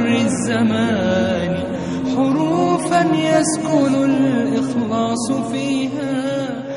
الزمان حروفا يسكن الإخلاص فيها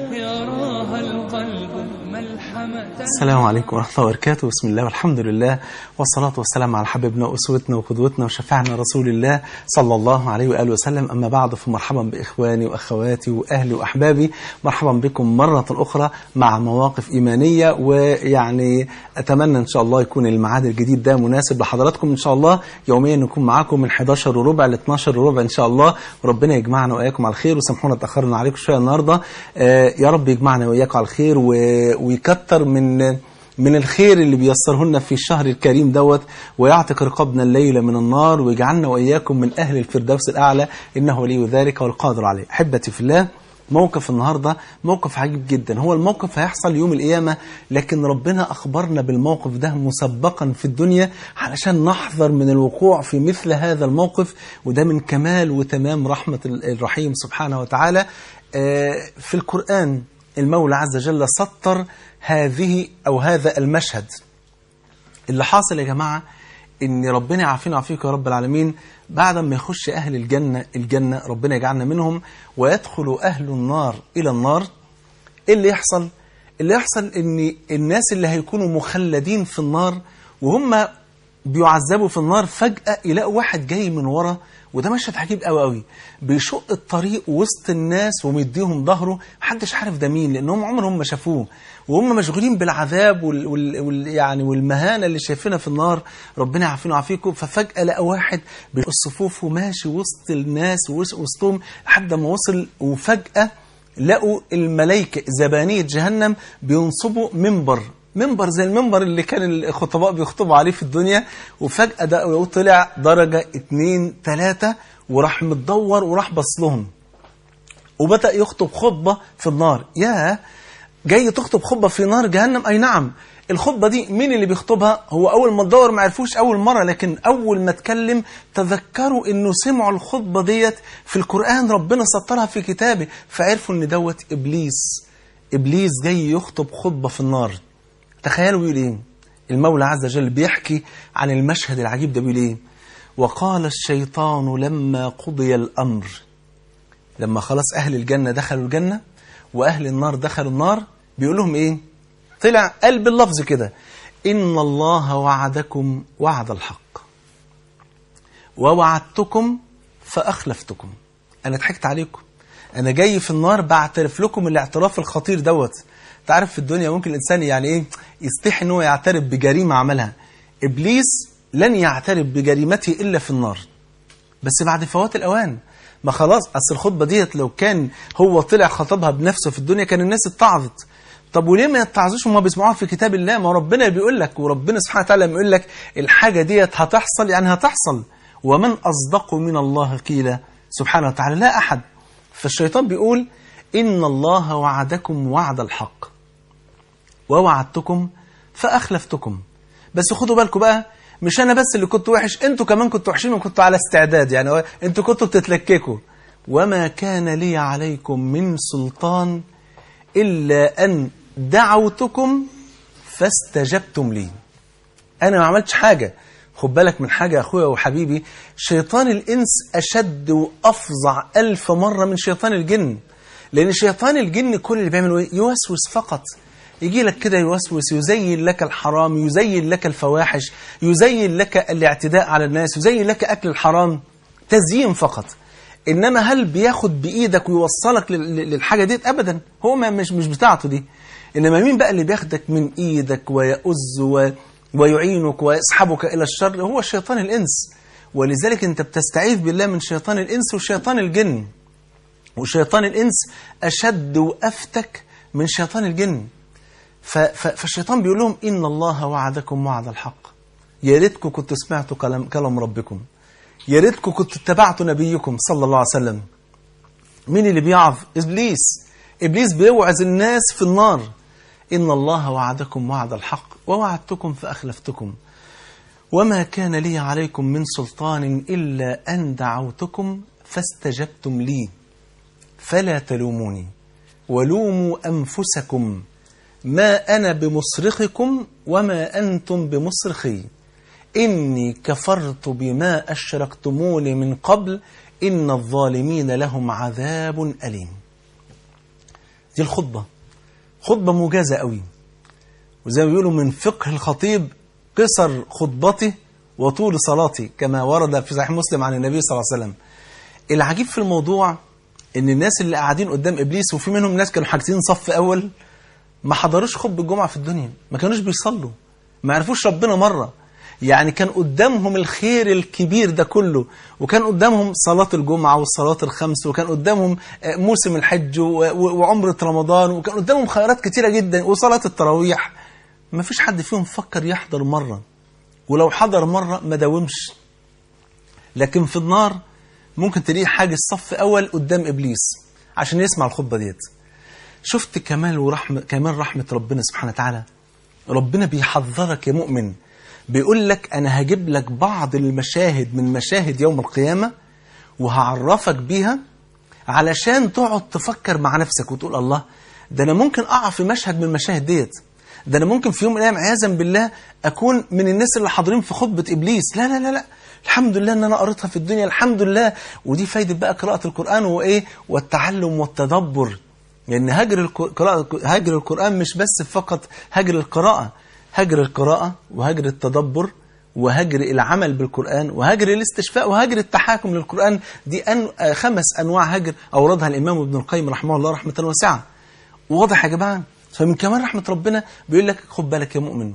يراها القلب ملحمة السلام عليكم ورحمة الله وبركاته بسم الله والحمد لله والصلاة والسلام على حبيبنا وأسوتنا وقدوتنا وشفعنا رسول الله صلى الله عليه وآله وسلم أما بعد فمرحبا بإخواني وأخواتي وأهلي وأحبابي مرحبا بكم مرة أخرى مع مواقف إيمانية ويعني أتمنى إن شاء الله يكون الميعاد الجديد ده مناسب لحضراتكم إن شاء الله يوميا نكون معاكم من 11 وربع ل 12 وربع إن شاء الله وربنا يجمعنا وإياكم على الخير وسامحونا اتأخرنا عليكم شوية النهاردة آه يا رب يجمعنا وإياكم على الخير و... ويكتر من من الخير اللي بيسره لنا في الشهر الكريم دوت ويعتق رقابنا الليلة من النار ويجعلنا وإياكم من أهل الفردوس الأعلى إنه ولي ذلك والقادر عليه أحبتي في الله موقف النهاردة موقف عجيب جدا هو الموقف هيحصل يوم القيامة لكن ربنا أخبرنا بالموقف ده مسبقا في الدنيا علشان نحذر من الوقوع في مثل هذا الموقف وده من كمال وتمام رحمة الرحيم سبحانه وتعالى في القرآن المولى عز وجل سطر هذه أو هذا المشهد اللي حاصل يا جماعة إن ربنا يعافينا ويعافيك يا رب العالمين بعد ما يخش أهل الجنة الجنة ربنا يجعلنا منهم ويدخل أهل النار إلى النار إيه اللي يحصل؟ اللي يحصل إن الناس اللي هيكونوا مخلدين في النار وهم بيعذبوا في النار فجأة يلاقوا واحد جاي من ورا وده مشهد عجيب قوي قوي بيشق الطريق وسط الناس ومديهم ظهره محدش عارف ده مين لانهم عمرهم ما شافوه وهم مشغولين بالعذاب وال, وال, وال يعني والمهانه اللي شايفينها في النار ربنا يعافينا ويعافيكم ففجاه لقى واحد بالصفوف وماشي وسط الناس وسطهم لحد ما وصل وفجاه لقوا الملائكه زبانيه جهنم بينصبوا منبر منبر زي المنبر اللي كان الخطباء بيخطبوا عليه في الدنيا وفجأة ده طلع درجة اتنين تلاتة وراح متدور وراح بص لهم وبدأ يخطب خطبة في النار يا جاي تخطب خطبة في نار جهنم أي نعم الخطبة دي مين اللي بيخطبها هو أول ما تدور ما عرفوش أول مرة لكن أول ما اتكلم تذكروا إنه سمعوا الخطبة ديت في القرآن ربنا سطرها في كتابه فعرفوا إن دوت إبليس إبليس جاي يخطب خطبة في النار تخيلوا بيقول ايه المولى عز وجل بيحكي عن المشهد العجيب ده بيقول ايه وقال الشيطان لما قضي الأمر لما خلاص أهل الجنة دخلوا الجنة وأهل النار دخلوا النار بيقول لهم ايه طلع قلب اللفظ كده إن الله وعدكم وعد الحق ووعدتكم فأخلفتكم أنا ضحكت عليكم أنا جاي في النار بعترف لكم الاعتراف الخطير دوت تعرف في الدنيا ممكن الإنسان يعني إيه يستحي إن هو يعترف بجريمة عملها إبليس لن يعترف بجريمته إلا في النار بس بعد فوات الأوان ما خلاص أصل الخطبة ديت لو كان هو طلع خطبها بنفسه في الدنيا كان الناس اتعظت طب وليه ما يتعظوش وما بيسمعوها في كتاب الله ما ربنا بيقول لك وربنا سبحانه وتعالى بيقول لك الحاجة ديت هتحصل يعني هتحصل ومن أصدق من الله قيل سبحانه وتعالى لا أحد فالشيطان بيقول إن الله وعدكم وعد الحق ووعدتكم فأخلفتكم بس خدوا بالكم بقى مش أنا بس اللي كنت وحش أنتوا كمان كنتوا وحشين وكنتوا على استعداد يعني أنتوا كنتوا بتتلككوا وما كان لي عليكم من سلطان إلا أن دعوتكم فاستجبتم لي أنا ما عملتش حاجة خد بالك من حاجة يا أخويا وحبيبي شيطان الإنس أشد وأفظع ألف مرة من شيطان الجن لأن شيطان الجن كل اللي بيعمله إيه؟ يوسوس فقط يجي لك كده يوسوس يزين لك الحرام يزين لك الفواحش يزين لك الاعتداء على الناس يزين لك أكل الحرام تزيين فقط إنما هل بياخد بإيدك ويوصلك للحاجة دي أبدا هو ما مش مش بتاعته دي إنما مين بقى اللي بياخدك من إيدك ويؤز و ويعينك ويسحبك إلى الشر هو شيطان الإنس ولذلك أنت بتستعيذ بالله من شيطان الإنس وشيطان الجن وشيطان الإنس أشد وأفتك من شيطان الجن فالشيطان بيقول لهم إن الله وعدكم وعد الحق يا ريتكم كنتوا سمعتوا كلام, كلام ربكم يا ريتكم كنتوا اتبعتوا نبيكم صلى الله عليه وسلم مين اللي بيعظ إبليس إبليس بيوعظ الناس في النار إن الله وعدكم وعد الحق ووعدتكم فأخلفتكم وما كان لي عليكم من سلطان إلا أن دعوتكم فاستجبتم لي فلا تلوموني ولوموا أنفسكم ما أنا بمصرخكم وما أنتم بمصرخي إني كفرت بما أشركتموني من قبل إن الظالمين لهم عذاب أليم دي الخطبة خطبة موجزة قوي وزي ما بيقولوا من فقه الخطيب قصر خطبته وطول صلاتي كما ورد في صحيح مسلم عن النبي صلى الله عليه وسلم العجيب في الموضوع ان الناس اللي قاعدين قدام ابليس وفي منهم ناس كانوا حاجزين صف اول ما حضروش خطبه الجمعه في الدنيا ما كانوش بيصلوا ما عرفوش ربنا مره يعني كان قدامهم الخير الكبير ده كله وكان قدامهم صلاة الجمعة والصلاة الخمس وكان قدامهم موسم الحج وعمرة رمضان وكان قدامهم خيرات كتيرة جدا وصلاة التراويح ما فيش حد فيهم فكر يحضر مرة ولو حضر مرة ما داومش لكن في النار ممكن تلاقيه حاجز صف أول قدام إبليس عشان يسمع الخطبة ديت شفت كمال ورحمة كمال رحمة ربنا سبحانه وتعالى ربنا بيحذرك يا مؤمن بيقول لك أنا هجيب لك بعض المشاهد من مشاهد يوم القيامة وهعرفك بيها علشان تقعد تفكر مع نفسك وتقول الله ده أنا ممكن أقع في مشهد من المشاهد ديت ده أنا ممكن في يوم من الأيام عياذا بالله أكون من الناس اللي حاضرين في خطبة إبليس لا لا لا لا الحمد لله ان انا قريتها في الدنيا الحمد لله ودي فايده بقى قراءه القران وايه والتعلم والتدبر لان هجر القراءه هجر القران مش بس فقط هجر القراءه هجر القراءه وهجر التدبر وهجر العمل بالقرآن وهجر الاستشفاء وهجر التحاكم للقرآن دي أن خمس أنواع هجر أوردها الإمام ابن القيم رحمه الله رحمة واسعة واضح يا جماعة فمن كمان رحمة ربنا بيقول لك خد بالك يا مؤمن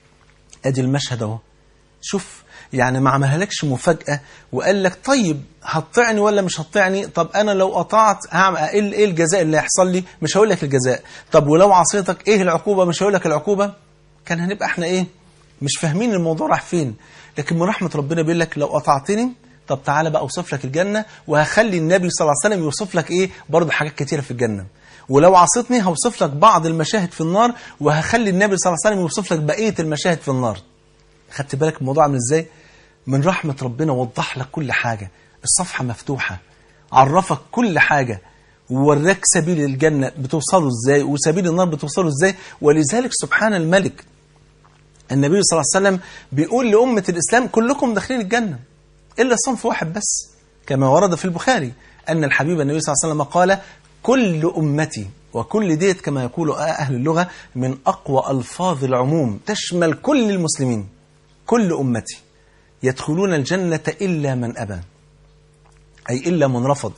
أدي المشهد أهو شوف يعني ما عملهالكش مفاجأة وقال لك طيب هتطعني ولا مش هتطعني طب أنا لو قطعت هعمل إيه إيه الجزاء اللي هيحصل لي مش هقول لك الجزاء طب ولو عصيتك إيه العقوبة مش هقول لك العقوبة كان هنبقى إحنا إيه مش فاهمين الموضوع راح فين لكن من رحمة ربنا بيقول لك لو قطعتني طب تعالى بقى أوصف لك الجنة وهخلي النبي صلى الله عليه وسلم يوصف لك إيه برضه حاجات كتيرة في الجنة ولو عصيتني هوصف لك بعض المشاهد في النار وهخلي النبي صلى الله عليه وسلم يوصف لك بقية المشاهد في النار خدت بالك الموضوع عامل ازاي من رحمة ربنا وضح لك كل حاجة الصفحة مفتوحة عرفك كل حاجة ووراك سبيل الجنة بتوصله ازاي وسبيل النار بتوصله ازاي ولذلك سبحان الملك النبي صلى الله عليه وسلم بيقول لأمة الإسلام كلكم داخلين الجنة إلا صنف واحد بس كما ورد في البخاري أن الحبيب النبي صلى الله عليه وسلم قال كل أمتي وكل ديت كما يقول أهل اللغة من أقوى ألفاظ العموم تشمل كل المسلمين كل أمتي يدخلون الجنة إلا من أبى أي إلا من رفض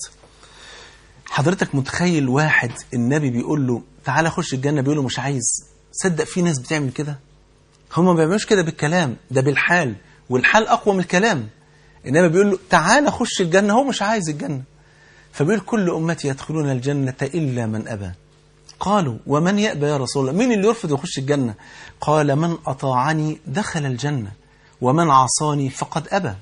حضرتك متخيل واحد النبي بيقول له تعالى خش الجنة بيقول له مش عايز صدق في ناس بتعمل كده هم ما بيعملوش كده بالكلام ده بالحال والحال أقوى من الكلام إنما بيقول له تعالى خش الجنة هو مش عايز الجنة فبيقول كل أمتي يدخلون الجنة إلا من أبى قالوا ومن يأبى يا رسول الله مين اللي يرفض يخش الجنة قال من أطاعني دخل الجنة ومن عصاني فقد أبى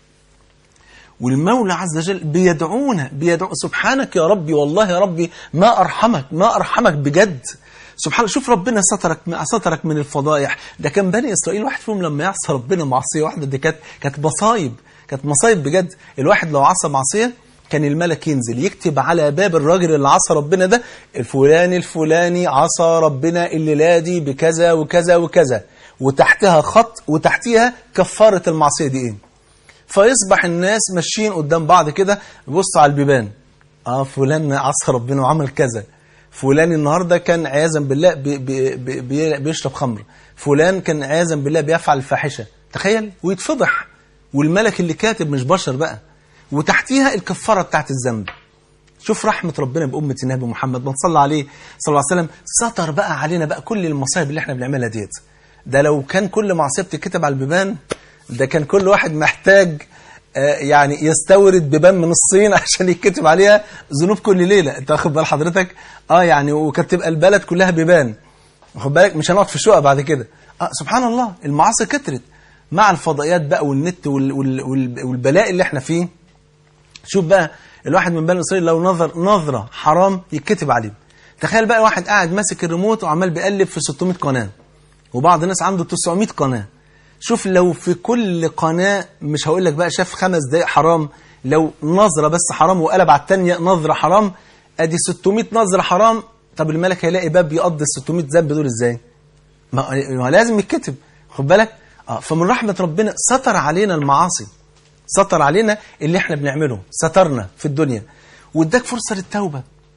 والمولى عز وجل بيدعونا بيدعو سبحانك يا ربي والله يا ربي ما أرحمك ما أرحمك بجد سبحان شوف ربنا سترك سترك من الفضائح ده كان بني إسرائيل واحد فيهم لما يعصى ربنا معصية واحدة دي كانت كانت مصايب كانت مصايب بجد الواحد لو عصى معصية كان الملك ينزل يكتب على باب الراجل اللي عصى ربنا ده الفلاني الفلاني عصى ربنا الليلة دي بكذا وكذا وكذا وتحتها خط وتحتها كفارة المعصية دي ايه فيصبح الناس ماشيين قدام بعض كده بيبصوا على البيبان اه فلان عصى ربنا وعمل كذا فلان النهارده كان عياذا بالله بي بي بي بيشرب خمر فلان كان عياذا بالله بيفعل الفاحشه تخيل ويتفضح والملك اللي كاتب مش بشر بقى وتحتيها الكفاره بتاعت الذنب شوف رحمة ربنا بأمة النبي محمد من صلى عليه صلى الله عليه وسلم ستر بقى علينا بقى كل المصايب اللي احنا بنعملها ديت ده لو كان كل معصية بتتكتب على البيبان ده كان كل واحد محتاج آه يعني يستورد بيبان من الصين عشان يتكتب عليها ذنوب كل ليلة انت واخد بال حضرتك اه يعني وكانت تبقى البلد كلها بيبان واخد بالك مش هنقعد في شقة بعد كده اه سبحان الله المعاصي كترت مع الفضائيات بقى والنت وال وال وال والبلاء اللي احنا فيه شوف بقى الواحد من بني اسرائيل لو نظر نظرة حرام يتكتب عليه تخيل بقى واحد قاعد ماسك الريموت وعمال بيقلب في 600 قناة وبعض الناس عنده 900 قناة شوف لو في كل قناة مش هقول لك بقى شاف خمس دقايق حرام لو نظرة بس حرام وقلب على الثانية نظرة حرام ادي 600 نظرة حرام طب الملك هيلاقي باب يقضي ال 600 ذنب دول ازاي؟ ما هو لازم يتكتب خد بالك اه فمن رحمة ربنا ستر علينا المعاصي ستر علينا اللي احنا بنعمله سترنا في الدنيا واداك فرصة للتوبة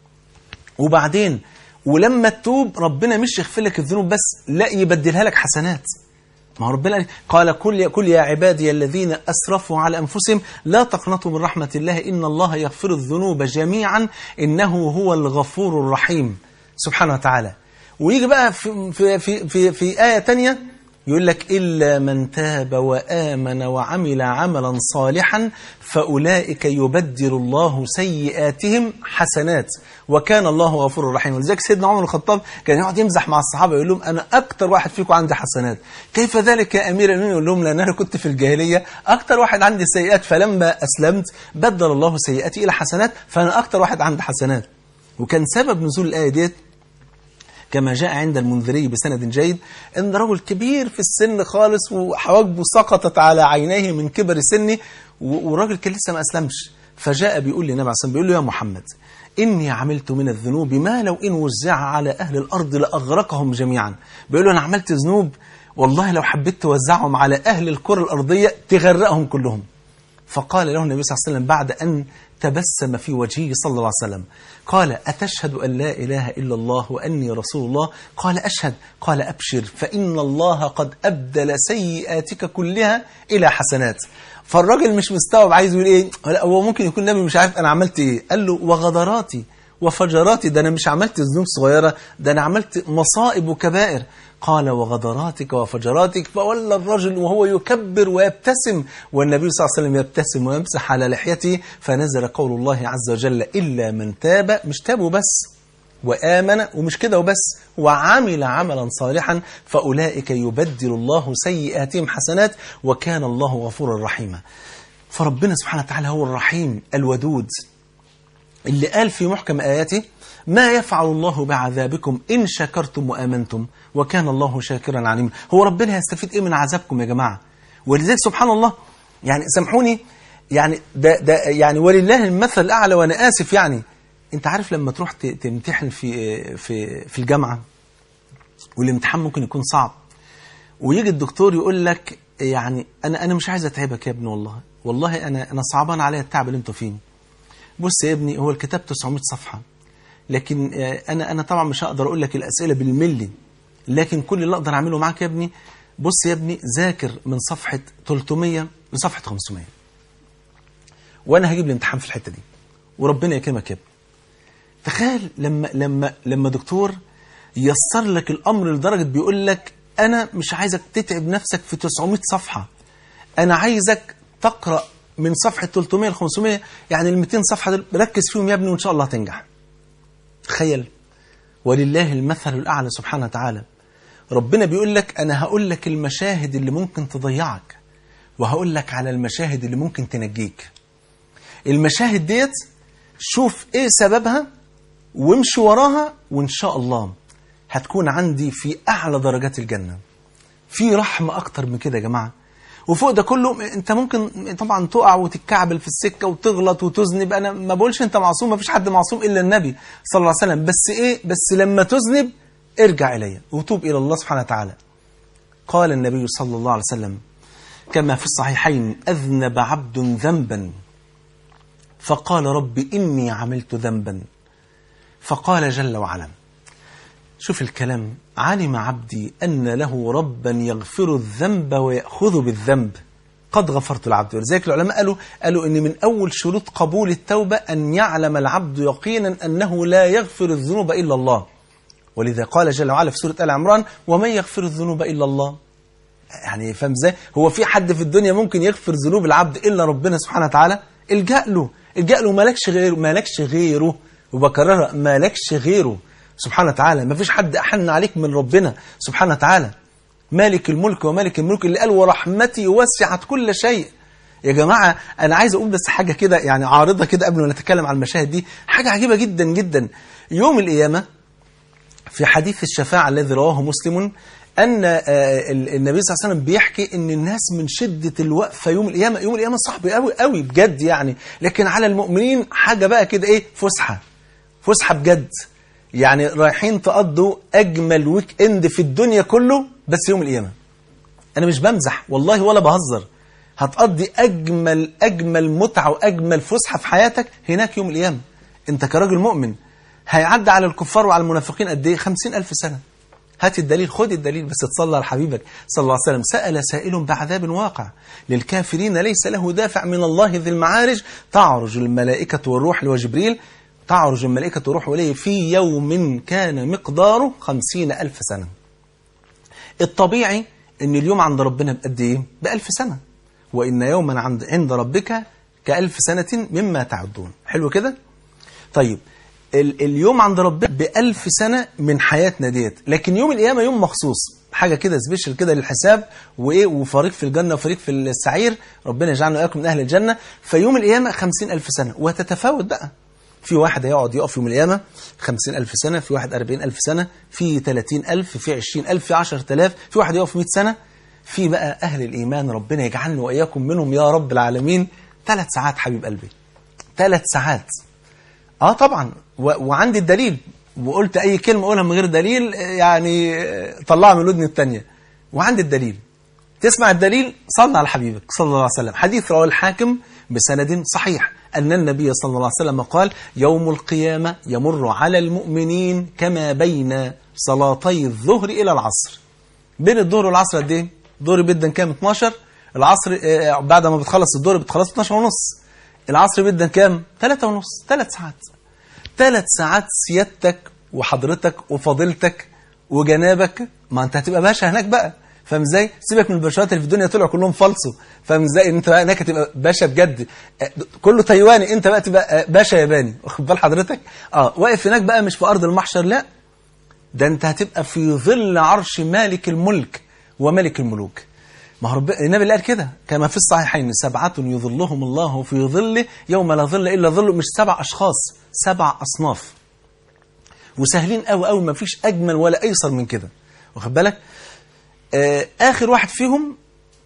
وبعدين ولما تتوب ربنا مش يغفر لك الذنوب بس لا يبدلها لك حسنات ما هو ربنا قال كل كل يا عبادي الذين اسرفوا على انفسهم لا تقنطوا من رحمه الله ان الله يغفر الذنوب جميعا انه هو الغفور الرحيم سبحانه وتعالى ويجي بقى في في في في, في ايه ثانيه يقول لك إلا من تاب وآمن وعمل عملا صالحا فأولئك يبدل الله سيئاتهم حسنات وكان الله غفور رحيم ولذلك سيدنا عمر الخطاب كان يقعد يمزح مع الصحابة يقول لهم أنا أكتر واحد فيكم عندي حسنات كيف ذلك يا أمير المؤمنين يقول لهم لأن أنا كنت في الجاهلية أكتر واحد عندي سيئات فلما أسلمت بدل الله سيئاتي إلى حسنات فأنا أكتر واحد عندي حسنات وكان سبب نزول الآية ديت كما جاء عند المنذري بسند جيد ان رجل كبير في السن خالص وحواجبه سقطت على عينيه من كبر سنه وراجل كان لسه ما اسلمش فجاء بيقول للنبي عليه الصلاه بيقول له يا محمد إني عملت من الذنوب ما لو إن وزع على أهل الأرض لأغرقهم جميعا بيقول له أنا عملت ذنوب والله لو حبيت توزعهم على أهل الكرة الأرضية تغرقهم كلهم فقال له النبي صلى الله عليه وسلم بعد أن تبسم في وجهه صلى الله عليه وسلم قال أتشهد أن لا إله إلا الله وأني رسول الله قال أشهد قال أبشر فإن الله قد أبدل سيئاتك كلها إلى حسنات فالراجل مش مستوعب عايز يقول إيه لا هو ممكن يكون النبي مش عارف أنا عملت إيه قال له وغدراتي وفجراتي ده أنا مش عملت ذنوب صغيرة ده أنا عملت مصائب وكبائر قال وغدراتك وفجراتك فولى الرجل وهو يكبر ويبتسم والنبي صلى الله عليه وسلم يبتسم ويمسح على لحيته فنزل قول الله عز وجل إلا من تاب مش تابوا بس وآمن ومش كده وبس وعمل عملا صالحا فأولئك يبدل الله سيئاتهم حسنات وكان الله غفورا رحيما فربنا سبحانه وتعالى هو الرحيم الودود اللي قال في محكم آياته ما يفعل الله بعذابكم إن شكرتم وآمنتم وكان الله شاكرا عليما هو ربنا هيستفيد إيه من عذابكم يا جماعة ولذلك سبحان الله يعني سامحوني يعني ده, ده يعني ولله المثل الأعلى وأنا آسف يعني أنت عارف لما تروح تمتحن في في في الجامعة والامتحان ممكن يكون صعب ويجي الدكتور يقول لك يعني أنا أنا مش عايز أتعبك يا ابني والله والله أنا أنا صعبان عليا التعب اللي أنتوا فيه بص يا ابني هو الكتاب 900 صفحة لكن انا انا طبعا مش هقدر اقول لك الاسئله بالملي لكن كل اللي اقدر اعمله معاك يا ابني بص يا ابني ذاكر من صفحه 300 لصفحه 500 وانا هجيب الامتحان في الحته دي وربنا يكرمك يا ابني تخيل لما لما لما دكتور يسر لك الامر لدرجه بيقول لك انا مش عايزك تتعب نفسك في 900 صفحه انا عايزك تقرا من صفحه 300 ل 500 يعني ال 200 صفحه دول ركز فيهم يا ابني وان شاء الله هتنجح تخيل ولله المثل الأعلى سبحانه وتعالى ربنا بيقول لك أنا هقول لك المشاهد اللي ممكن تضيعك وهقول لك على المشاهد اللي ممكن تنجيك المشاهد ديت شوف ايه سببها وامشي وراها وان شاء الله هتكون عندي في اعلى درجات الجنة في رحمة اكتر من كده يا جماعة وفوق ده كله انت ممكن طبعا تقع وتتكعبل في السكة وتغلط وتذنب انا ما بقولش انت معصوم ما فيش حد معصوم الا النبي صلى الله عليه وسلم بس ايه بس لما تذنب ارجع الي وتوب الى الله سبحانه وتعالى قال النبي صلى الله عليه وسلم كما في الصحيحين اذنب عبد ذنبا فقال رب اني عملت ذنبا فقال جل وعلا شوف الكلام علم عبدي أن له ربا يغفر الذنب ويأخذ بالذنب قد غفرت العبد ولذلك العلماء قالوا قالوا ان من اول شروط قبول التوبه ان يعلم العبد يقينا انه لا يغفر الذنوب الا الله ولذا قال جل وعلا في سوره ال عمران ومن يغفر الذنوب الا الله يعني فاهم ازاي هو في حد في الدنيا ممكن يغفر ذنوب العبد الا ربنا سبحانه وتعالى الجا له الجا له مالكش غيره مالكش غيره وبكررها مالكش غيره سبحانه وتعالى ما فيش حد أحن عليك من ربنا سبحانه وتعالى مالك الملك ومالك الملك اللي قال ورحمتي وسعت كل شيء يا جماعة أنا عايز أقول بس حاجة كده يعني عارضة كده قبل ما نتكلم عن المشاهد دي حاجة عجيبة جدا جدا يوم القيامة في حديث الشفاعة الذي رواه مسلم أن النبي صلى الله عليه وسلم بيحكي أن الناس من شدة الوقفة يوم القيامة يوم القيامة صعب قوي قوي بجد يعني لكن على المؤمنين حاجة بقى كده إيه فسحة فسحة بجد يعني رايحين تقضوا أجمل ويك إند في الدنيا كله بس يوم القيامة انا مش بمزح والله ولا بهزر هتقضي اجمل اجمل متعه واجمل فسحه في حياتك هناك يوم القيامه انت كراجل مؤمن هيعدي على الكفار وعلى المنافقين قد ايه 50000 سنه هات الدليل خد الدليل بس تصلى على حبيبك صلى الله عليه وسلم سأل سائل بعذاب واقع للكافرين ليس له دافع من الله ذي المعارج تعرج الملائكة والروح وجبريل تعرج الملائكة والروح إليه في يوم كان مقداره خمسين ألف سنة الطبيعي أن اليوم عند ربنا بقد إيه؟ بألف سنة وإن يوما عند عند ربك كألف سنة مما تعدون حلو كده؟ طيب ال اليوم عند ربنا بألف سنة من حياتنا ديت لكن يوم القيامة يوم مخصوص حاجة كده سبيشال كده للحساب وإيه وفريق في الجنة وفريق في السعير ربنا يجعلنا وإياكم من أهل الجنة فيوم القيامة خمسين ألف سنة وهتتفاوت بقى في واحد هيقعد يقف يوم القيامة خمسين ألف سنة في واحد أربعين ألف سنة في تلاتين ألف في عشرين ألف في عشر تلاف في واحد يقف مئة سنة في بقى أهل الإيمان ربنا يجعلنا وإياكم منهم يا رب العالمين ثلاث ساعات حبيب قلبي ثلاث ساعات اه طبعا و... وعندي الدليل وقلت اي كلمه اقولها من غير دليل يعني طلعها من الودن الثانيه وعندي الدليل تسمع الدليل صلى على حبيبك صلى الله عليه وسلم حديث رواه الحاكم بسند صحيح أن النبي صلى الله عليه وسلم قال يوم القيامة يمر على المؤمنين كما بين صلاتي الظهر إلى العصر بين الظهر والعصر قد ايه؟ الظهر بيدا كام 12 العصر آه بعد ما بتخلص الظهر بتخلص 12 ونص العصر بيدا كام 3 ونص 3 ساعات 3 ساعات سيادتك وحضرتك وفضيلتك وجنابك ما انت هتبقى باشا هناك بقى فاهم ازاي؟ سيبك من الباشوات اللي في الدنيا طلعوا كلهم فالصو فاهم ازاي؟ انت بقى هناك هتبقى باشا بجد كله تايواني انت بقى تبقى باشا ياباني واخد بال حضرتك؟ اه واقف هناك بقى مش في ارض المحشر لا ده انت هتبقى في ظل عرش مالك الملك وملك الملوك ما هو رب... النبي اللي قال كده كما في الصحيحين سبعة يظلهم الله في ظله يوم لا ظل إلا ظله مش سبع أشخاص سبع أصناف وسهلين قوي قوي ما فيش أجمل ولا أيسر من كده واخد بالك آه آخر واحد فيهم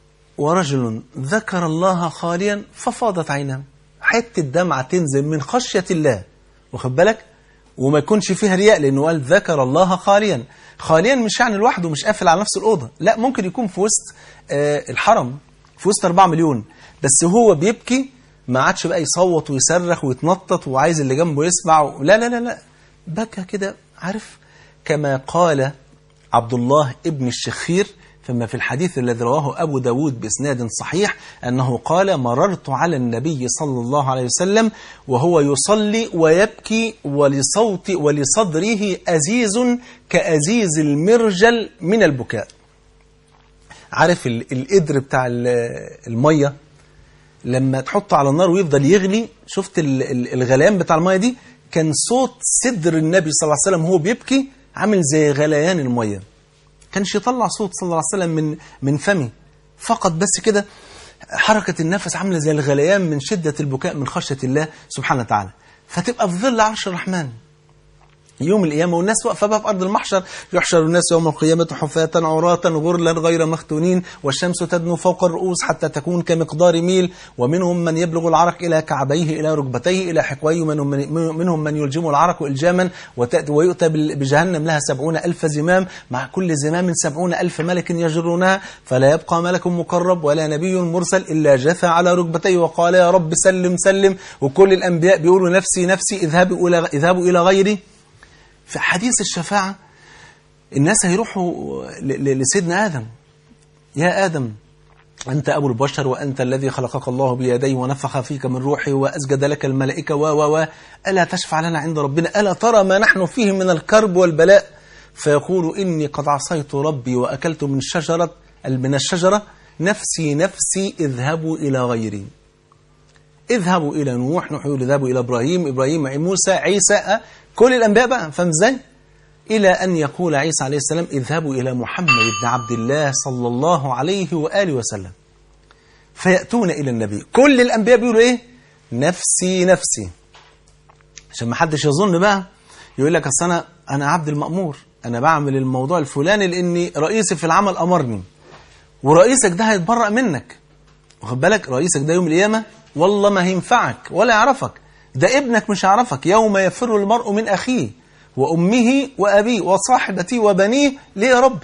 ورجل ذكر الله خاليا ففاضت عيناه حتة دمعة تنزل من خشية الله واخد بالك وما يكونش فيها رياء لأنه قال ذكر الله خاليا خاليا مش يعني لوحده مش قافل على نفس الأوضة لا ممكن يكون في وسط آه الحرم في وسط 4 مليون بس هو بيبكي ما عادش بقى يصوت ويصرخ ويتنطط وعايز اللي جنبه يسمع و... لا لا لا لا بكى كده عارف كما قال عبد الله ابن الشخير فما في الحديث الذي رواه أبو داود بإسناد صحيح أنه قال مررت على النبي صلى الله عليه وسلم وهو يصلي ويبكي ولصوت ولصدره أزيز كأزيز المرجل من البكاء عارف القدر بتاع المية لما تحطه على النار ويفضل يغلي شفت الغليان بتاع المية دي كان صوت صدر النبي صلى الله عليه وسلم وهو بيبكي عامل زي غليان المية كانش يطلع صوت صلى الله عليه وسلم من من فمه فقط بس كده حركة النفس عاملة زي الغليان من شدة البكاء من خشية الله سبحانه وتعالى فتبقى في ظل عرش الرحمن يوم القيامة والناس واقفة بقى في أرض المحشر يحشر الناس يوم القيامة حفاة عراة غرلا غير مختونين والشمس تدنو فوق الرؤوس حتى تكون كمقدار ميل ومنهم من يبلغ العرق إلى كعبيه إلى ركبتيه إلى حقويه منهم من يلجم العرق إلجاما ويؤتى بجهنم لها سبعون ألف زمام مع كل زمام سبعون ألف ملك يجرونها فلا يبقى ملك مقرب ولا نبي مرسل إلا جثى على ركبتيه وقال يا رب سلم سلم وكل الأنبياء بيقولوا نفسي نفسي اذهبوا إلى, اذهبوا إلى غيري في حديث الشفاعة الناس هيروحوا لسيدنا آدم يا آدم أنت أبو البشر وأنت الذي خلقك الله بيديه ونفخ فيك من روحه وأسجد لك الملائكة و و و ألا تشفع لنا عند ربنا ألا ترى ما نحن فيه من الكرب والبلاء فيقول إني قد عصيت ربي وأكلت من الشجرة من الشجرة نفسي نفسي اذهبوا إلى غيري اذهبوا إلى نوح نوح يقول اذهبوا إلى إبراهيم إبراهيم موسى عيسى كل الأنبياء بقى فاهم ازاي؟ إلى أن يقول عيسى عليه السلام اذهبوا إلى محمد بن عبد الله صلى الله عليه وآله وسلم فيأتون إلى النبي كل الأنبياء بيقولوا إيه؟ نفسي نفسي عشان ما حدش يظن بقى يقول لك أصل أنا أنا عبد المأمور أنا بعمل الموضوع الفلاني لأني رئيسي في العمل أمرني ورئيسك ده هيتبرأ منك واخد بالك رئيسك ده يوم القيامة والله ما هينفعك ولا يعرفك ده ابنك مش هيعرفك يوم يفر المرء من أخيه وأمه وأبيه وصاحبته وبنيه ليه يا رب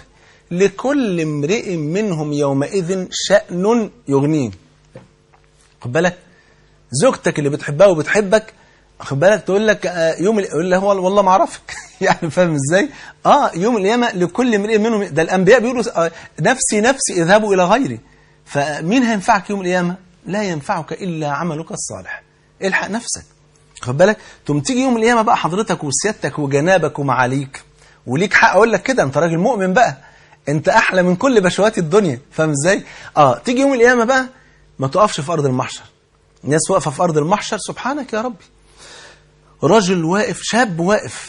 لكل امرئ منهم يومئذ شأن يغنيه خد بالك زوجتك اللي بتحبها وبتحبك خد بالك تقول لك آه، يوم ال- يقول لها هو والله ما اعرفك يعني فاهم ازاي اه يوم القيامه لكل امرئ منهم ده الانبياء بيقولوا آه، نفسي نفسي اذهبوا الى غيري فمين هينفعك يوم القيامه لا ينفعك الا عملك الصالح الحق نفسك خد بالك تقوم تيجي يوم القيامه بقى حضرتك وسيادتك وجنابك ومعاليك وليك حق اقول لك كده انت راجل مؤمن بقى انت احلى من كل بشوات الدنيا فاهم ازاي اه تيجي يوم القيامه بقى ما تقفش في ارض المحشر الناس واقفه في ارض المحشر سبحانك يا ربي رجل واقف شاب واقف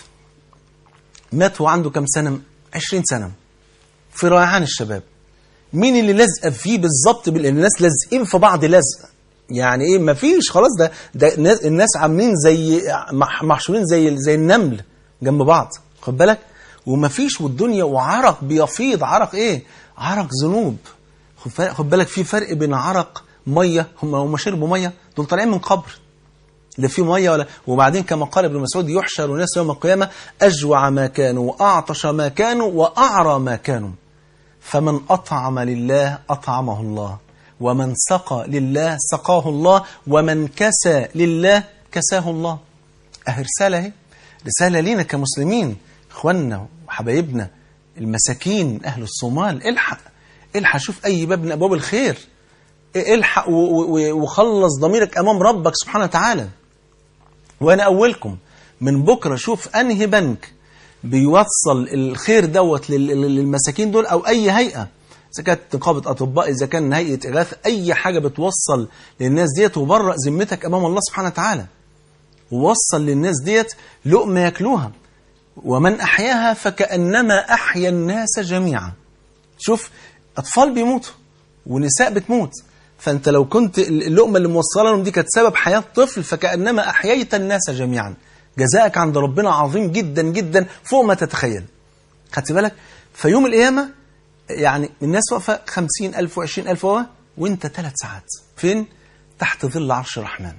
مات وعنده كام سنه 20 سنه في ريعان الشباب مين اللي لازقه فيه بالظبط بال- الناس لازقين في بعض لزقه يعني ايه مفيش خلاص ده ده الناس- الناس عاملين زي مح- محشورين زي زي النمل جنب بعض خد بالك ومفيش والدنيا وعرق بيفيض عرق ايه عرق ذنوب خد بالك- خد بالك في فرق بين عرق ميه هم هم شربوا ميه دول طالعين من قبر لا في ميه ولا وبعدين كما قال ابن مسعود يحشر الناس يوم القيامه اجوع ما كانوا واعطش ما كانوا واعرى ما كانوا فمن أطعم لله أطعمه الله ومن سقى لله سقاه الله ومن كسى لله كساه الله أهي رسالة اهي رسالة لينا كمسلمين إخواننا وحبايبنا المساكين أهل الصومال الحق الحق شوف أي باب من أبواب الخير الحق و- و- وخلص ضميرك أمام ربك سبحانه وتعالى وانا اولكم من بكره شوف انهي بنك بيوصل الخير دوت لل- لل- للمساكين دول او اي هيئه اذا كانت نقابه اطباء اذا كان هيئه اغاثه اي حاجه بتوصل للناس ديت وبرأ ذمتك امام الله سبحانه وتعالى ووصل للناس ديت لقمه ياكلوها ومن احياها فكانما احيا الناس جميعا شوف اطفال بيموتوا ونساء بتموت فانت لو كنت اللقمه اللي موصله لهم دي كانت سبب حياه طفل فكانما احييت الناس جميعا جزاءك عند ربنا عظيم جدا جدا فوق ما تتخيل خدت بالك فيوم القيامه يعني الناس واقفه 50000 و20000 و وانت ثلاث ساعات فين تحت ظل عرش الرحمن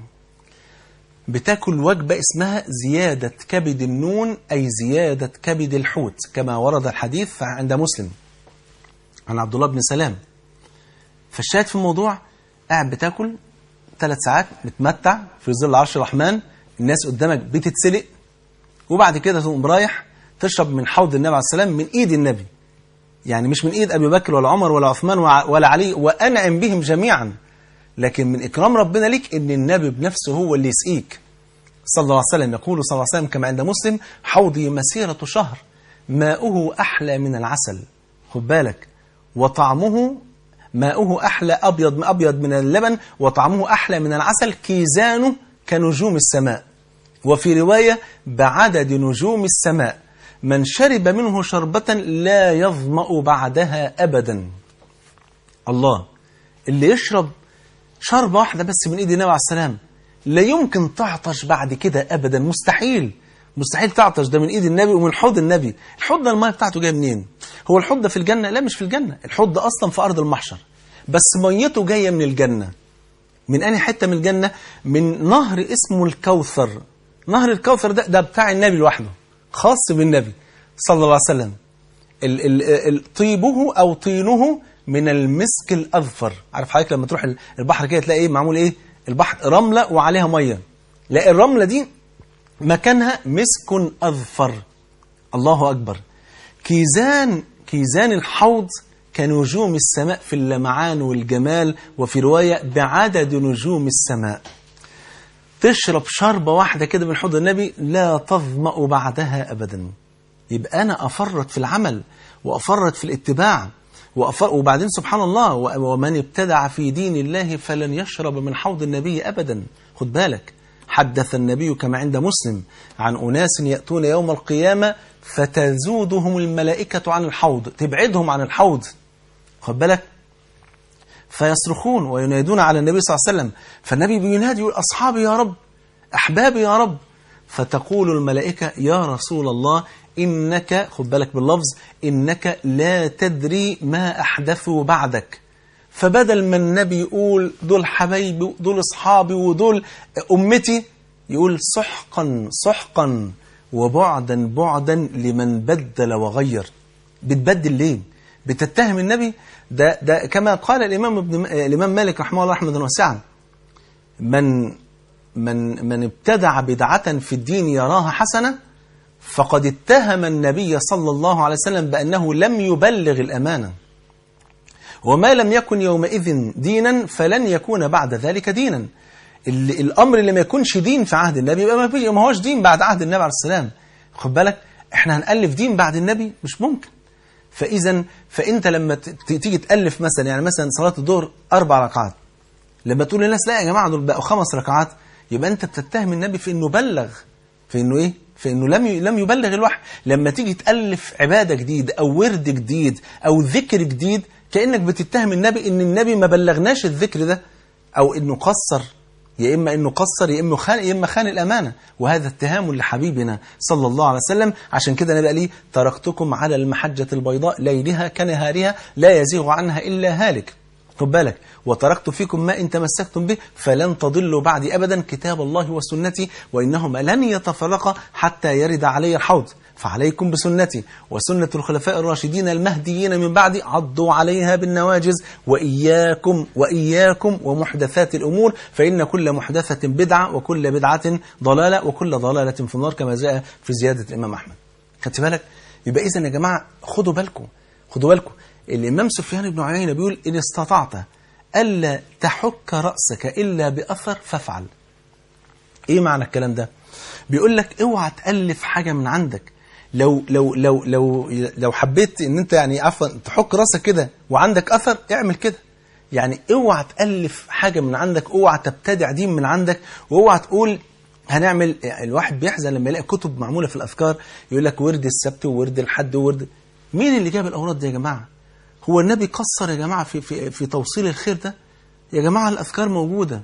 بتاكل وجبة اسمها زيادة كبد النون أي زيادة كبد الحوت كما ورد الحديث عند مسلم عن عبد الله بن سلام فالشاهد في الموضوع قاعد بتاكل ثلاث ساعات متمتع في ظل عرش الرحمن الناس قدامك بتتسلق وبعد كده تقوم رايح تشرب من حوض النبي عليه السلام من ايد النبي يعني مش من ايد ابي بكر ولا عمر ولا عثمان وع- ولا علي وانعم بهم جميعا لكن من اكرام ربنا ليك ان النبي بنفسه هو اللي يسقيك صلى الله عليه وسلم يقول صلى الله عليه وسلم كما عند مسلم حوضي مسيرة شهر ماؤه أحلى من العسل خد بالك وطعمه ماؤه أحلى أبيض أبيض من اللبن وطعمه أحلى من العسل كيزانه كنجوم السماء وفي رواية بعدد نجوم السماء من شرب منه شربة لا يظمأ بعدها أبدا الله اللي يشرب شربة واحدة بس من ايد النبي عليه السلام لا يمكن تعطش بعد كده ابدا مستحيل مستحيل تعطش ده من ايد النبي ومن حوض النبي الحوض ده الميه بتاعته جايه منين هو الحوض ده في الجنه لا مش في الجنه الحوض ده اصلا في ارض المحشر بس ميته جايه من الجنه من انهي حته من الجنه من نهر اسمه الكوثر نهر الكوثر ده ده بتاع النبي لوحده خاص بالنبي صلى الله عليه وسلم ال- ال- ال- طيبه او طينه من المسك الاظفر عارف حضرتك لما تروح ال- البحر كده تلاقي ايه معمول ايه البحر رمله وعليها ميه لا الرمله دي مكانها مسك اظفر الله اكبر كيزان كيزان الحوض كنجوم السماء في اللمعان والجمال وفي روايه بعدد نجوم السماء تشرب شربة واحدة كده من حوض النبي لا تظمأ بعدها أبدا يبقى أنا أفرط في العمل وأفرط في الاتباع وأفر وبعدين سبحان الله و- ومن ابتدع في دين الله فلن يشرب من حوض النبي أبدا خد بالك حدث النبي كما عند مسلم عن أناس يأتون يوم القيامة فتزودهم الملائكة عن الحوض تبعدهم عن الحوض خد بالك فيصرخون وينادون على النبي صلى الله عليه وسلم فالنبي بينادي يقول أصحابي يا رب أحبابي يا رب فتقول الملائكة يا رسول الله إنك خد بالك باللفظ إنك لا تدري ما أحدثوا بعدك فبدل ما النبي يقول دول حبايبي دول أصحابي ودول أمتي يقول سحقا سحقا وبعدا بعدا لمن بدل وغير بتبدل ليه بتتهم النبي ده ده كما قال الامام ابن الامام مالك رحمه الله رحمه واسعه من من من ابتدع بدعة في الدين يراها حسنة فقد اتهم النبي صلى الله عليه وسلم بأنه لم يبلغ الأمانة وما لم يكن يومئذ دينا فلن يكون بعد ذلك دينا ال- الأمر اللي ما يكونش دين في عهد النبي يبقى ما فيش ما هوش دين بعد عهد النبي عليه السلام خد بالك احنا هنألف دين بعد النبي مش ممكن فإذا فأنت لما ت- ت- تيجي تألف مثلا يعني مثلا صلاة الظهر أربع ركعات لما تقول للناس لا يا جماعة دول بقوا خمس ركعات يبقى أنت بتتهم النبي في إنه بلغ في إنه إيه؟ في إنه لم ي- لم يبلغ الوحي لما تيجي تألف عبادة جديد أو ورد جديد أو ذكر جديد كأنك بتتهم النبي إن النبي ما بلغناش الذكر ده أو إنه قصر يا إما إنه قصر يا إما خان يا إما خان الأمانة وهذا اتهام لحبيبنا صلى الله عليه وسلم عشان كده النبي قال لي تركتكم على المحجة البيضاء ليلها كنهارها لا يزيغ عنها إلا هالك خد بالك وتركت فيكم ما إن تمسكتم به فلن تضلوا بعدي أبدا كتاب الله وسنتي وإنهما لن يتفرقا حتى يرد علي الحوض فعليكم بسنتي وسنة الخلفاء الراشدين المهديين من بعدي عضوا عليها بالنواجز وإياكم وإياكم ومحدثات الأمور فإن كل محدثة بدعة وكل بدعة ضلالة وكل ضلالة في النار كما جاء في زيادة الإمام أحمد خدت بالك يبقى إذا يا جماعة خدوا بالكم خدوا بالكم الإمام سفيان بن عيينة بيقول إن استطعت ألا تحك رأسك إلا بأثر فافعل إيه معنى الكلام ده بيقول لك اوعى تألف حاجة من عندك لو لو لو لو لو حبيت ان انت يعني عفوا تحك راسك كده وعندك اثر اعمل كده يعني اوعى تألف حاجة من عندك اوعى تبتدع دين من عندك واوعى تقول هنعمل الواحد بيحزن لما يلاقي كتب معمولة في الأذكار يقول لك ورد السبت وورد الحد وورد مين اللي جاب الأوراد دي يا جماعة هو النبي قصر يا جماعة في, في, في توصيل الخير ده يا جماعة الأذكار موجودة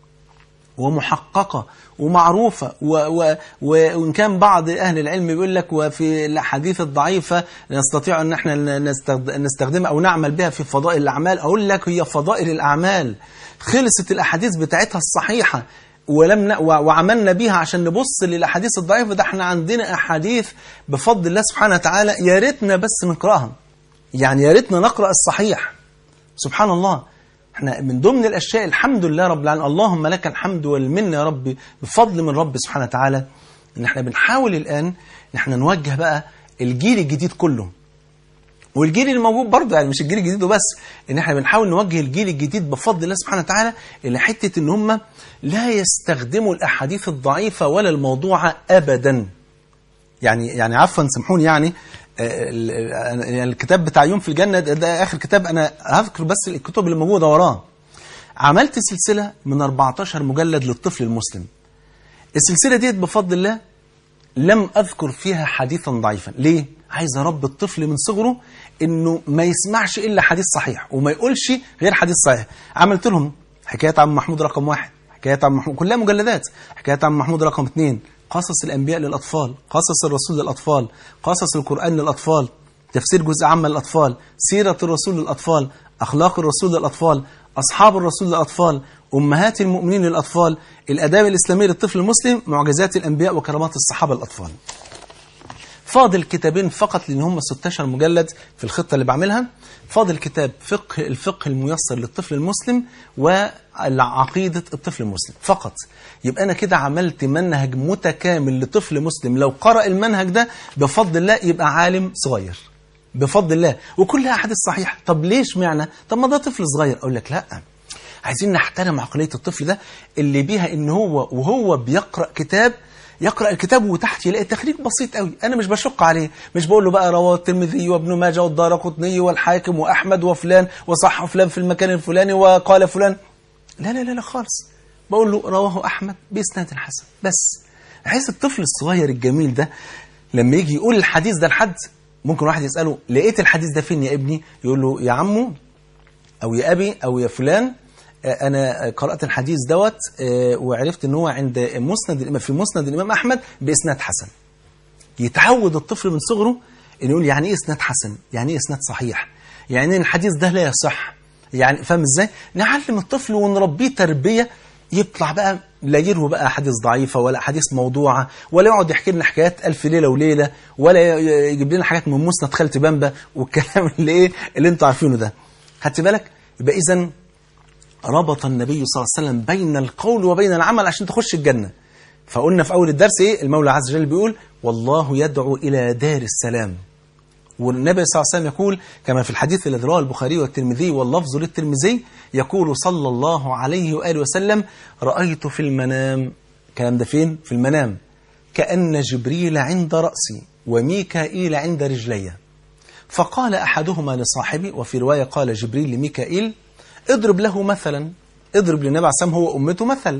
ومحققة ومعروفة و و وإن كان بعض أهل العلم بيقول لك وفي الأحاديث الضعيفة نستطيع أن احنا نستخد- نستخدمها أو نعمل بها في فضائل الأعمال أقول لك هي فضائل الأعمال خلصت الأحاديث بتاعتها الصحيحة ولم ن... و- وعملنا بيها عشان نبص للأحاديث الضعيفة ده احنا عندنا أحاديث بفضل الله سبحانه وتعالى يا ريتنا بس نقرأها يعني يا ريتنا نقرأ الصحيح سبحان الله احنا من ضمن الاشياء الحمد لله رب العالمين اللهم لك الحمد والمنه يا رب بفضل من رب سبحانه وتعالى ان احنا بنحاول الان ان احنا نوجه بقى الجيل الجديد كله والجيل الموجود برضه يعني مش الجيل الجديد وبس ان احنا بنحاول نوجه الجيل الجديد بفضل الله سبحانه وتعالى الى حته ان هم لا يستخدموا الاحاديث الضعيفه ولا الموضوعه ابدا يعني يعني عفوا سامحوني يعني آه، ال- ال- الكتاب بتاع يوم في الجنة ده, ده آخر كتاب أنا هذكر بس الكتب اللي موجودة وراه عملت سلسلة من 14 مجلد للطفل المسلم السلسلة ديت بفضل الله لم أذكر فيها حديثا ضعيفا ليه؟ عايز أربي الطفل من صغره إنه ما يسمعش إلا حديث صحيح وما يقولش غير حديث صحيح عملت لهم حكاية عم محمود رقم واحد حكاية عم محمود كلها مجلدات حكاية عم محمود رقم اثنين قصص الأنبياء للأطفال قصص الرسول للأطفال قصص القرآن للأطفال تفسير جزء عام للأطفال سيرة الرسول للأطفال أخلاق الرسول للأطفال أصحاب الرسول للأطفال أمهات المؤمنين للأطفال الأداب الإسلامية للطفل المسلم معجزات الأنبياء وكرامات الصحابة للأطفال فاضل كتابين فقط لان هم 16 مجلد في الخطه اللي بعملها فاضل كتاب فقه الفقه الميسر للطفل المسلم وعقيده الطفل المسلم فقط يبقى انا كده عملت منهج متكامل لطفل مسلم لو قرأ المنهج ده بفضل الله يبقى عالم صغير بفضل الله وكلها احاديث صحيحه طب ليش معنى طب ما ده طفل صغير اقول لك لا عايزين نحترم عقليه الطفل ده اللي بيها ان هو وهو بيقرأ كتاب يقرأ الكتاب وتحت يلاقي تخريج بسيط قوي أنا مش بشق عليه مش بقول له بقى رواه الترمذي وابن ماجه والدار قطني والحاكم وأحمد وفلان وصح فلان في المكان الفلاني وقال فلان لا لا لا لا خالص بقول له رواه أحمد بإسناد حسن بس بحيث الطفل الصغير الجميل ده لما يجي يقول الحديث ده لحد ممكن واحد يسأله لقيت الحديث ده فين يا ابني يقول له يا عمو أو يا أبي أو يا فلان انا قرات الحديث دوت وعرفت ان هو عند مسند الامام في مسند الامام احمد باسناد حسن يتعود الطفل من صغره ان يقول يعني ايه اسناد حسن يعني ايه اسناد صحيح يعني الحديث ده لا يصح يعني فاهم ازاي نعلم الطفل ونربيه تربيه يطلع بقى لا يروي بقى أحاديث ضعيفة ولا أحاديث موضوعة ولا يقعد يحكي لنا حكايات ألف ليلة وليلة ولا يجيب لنا حاجات من مسند خالتي بامبا والكلام اللي إيه اللي أنتوا عارفينه ده خدت بالك يبقى إذا ربط النبي صلى الله عليه وسلم بين القول وبين العمل عشان تخش الجنة فقلنا في أول الدرس إيه المولى عز وجل بيقول والله يدعو إلى دار السلام والنبي صلى الله عليه وسلم يقول كما في الحديث الذي رواه البخاري والترمذي واللفظ للترمذي يقول صلى الله عليه وآله وسلم رأيت في المنام كلام ده فين؟ في المنام كأن جبريل عند رأسي وميكائيل عند رجلي فقال أحدهما لصاحبي وفي رواية قال جبريل لميكائيل اضرب له مثلا اضرب للنبي عليه السلام هو أمته مثل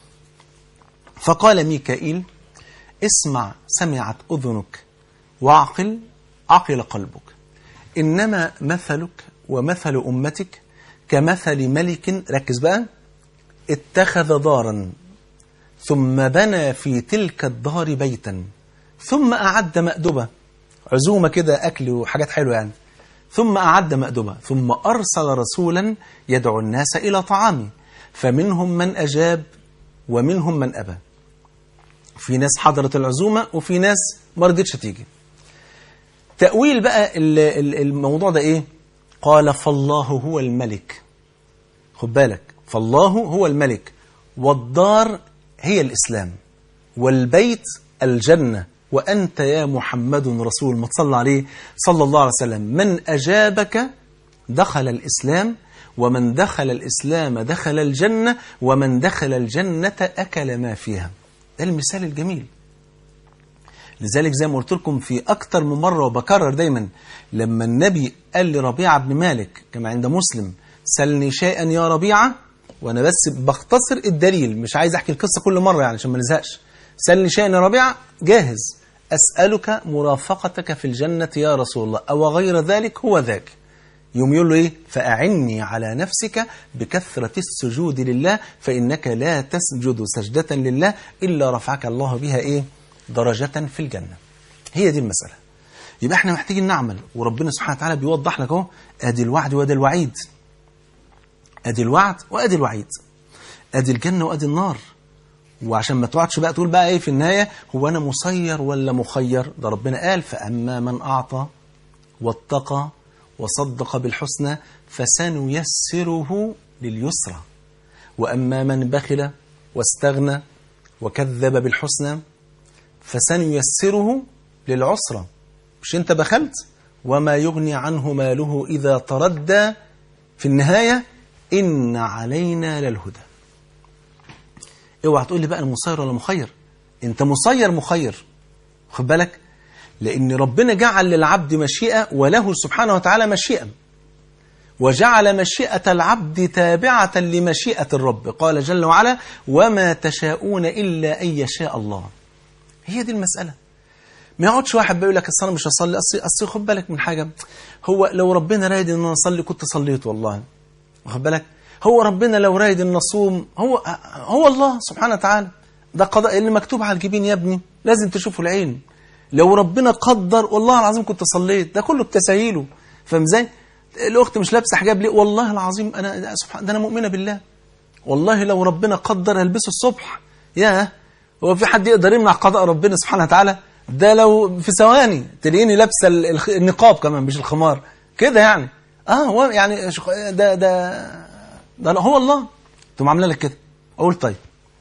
فقال ميكائيل اسمع سمعت أذنك واعقل عقل قلبك إنما مثلك ومثل أمتك كمثل ملك ركز بقى اتخذ دارا ثم بنى في تلك الدار بيتا ثم أعد مأدبة عزومة كده أكل وحاجات حلوة يعني ثم أعد مأدبة ثم أرسل رسولا يدعو الناس إلى طعامه فمنهم من أجاب ومنهم من أبى في ناس حضرت العزومة وفي ناس ما رضتش تيجي تأويل بقى ال- ال- الموضوع ده إيه قال فالله هو الملك خد بالك فالله هو الملك والدار هي الإسلام والبيت الجنة وأنت يا محمد رسول ما تصلى عليه صلى الله عليه وسلم من أجابك دخل الإسلام ومن دخل الإسلام دخل الجنة ومن دخل الجنة أكل ما فيها ده المثال الجميل لذلك زي ما قلت لكم في أكتر من مرة وبكرر دايما لما النبي قال لربيعة بن مالك كما عند مسلم سلني شيئا يا ربيعة وأنا بس بختصر الدليل مش عايز أحكي القصة كل مرة يعني عشان ما نزهقش سلني شيئا يا ربيعة جاهز أسألك مرافقتك في الجنة يا رسول الله أو غير ذلك هو ذاك يوم يقول له إيه فأعني على نفسك بكثرة السجود لله فإنك لا تسجد سجدة لله إلا رفعك الله بها إيه درجة في الجنة هي دي المسألة يبقى احنا محتاجين نعمل وربنا سبحانه وتعالى بيوضح لك اهو ادي الوعد وادي الوعيد ادي الوعد وادي الوعيد ادي الجنة وادي النار وعشان ما تقعدش بقى تقول بقى ايه في النهاية هو انا مسير ولا مخير ده ربنا قال فأما من أعطى واتقى وصدق بالحسنى فسنيسره لليسرى وأما من بخل واستغنى وكذب بالحسنى فسنيسره للعسرى مش انت بخلت وما يغني عنه ماله إذا تردى في النهاية إن علينا للهدى اوعى تقول لي بقى المسير ولا مخير انت مسير مخير خد بالك لأن ربنا جعل للعبد مشيئة وله سبحانه وتعالى مشيئة وجعل مشيئة العبد تابعة لمشيئة الرب قال جل وعلا وما تشاءون إلا أن يشاء الله هي دي المسألة ما يقعدش واحد بيقول لك اصل انا مش هصلي اصل اصل خد بالك من حاجه هو لو ربنا رايد ان انا اصلي كنت صليت والله واخد بالك هو ربنا لو رايد ان اصوم هو هو الله سبحانه وتعالى ده قضاء اللي مكتوب على الجبين يا ابني لازم تشوفه العين لو ربنا قدر والله العظيم كنت صليت ده كله بتساهيله فاهم ازاي الاخت مش لابسه حجاب ليه والله العظيم انا ده سبحان ده انا مؤمنه بالله والله لو ربنا قدر هلبسه الصبح ياه هو في حد يقدر يمنع قضاء ربنا سبحانه وتعالى ده لو في ثواني تلاقيني لابسه ال- الخ- النقاب كمان مش الخمار كده يعني اه هو يعني شخ- ده ده ده هو الله تقوم عامله لك كده اقول طيب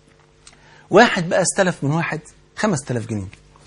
واحد بقى استلف من واحد 5000 جنيه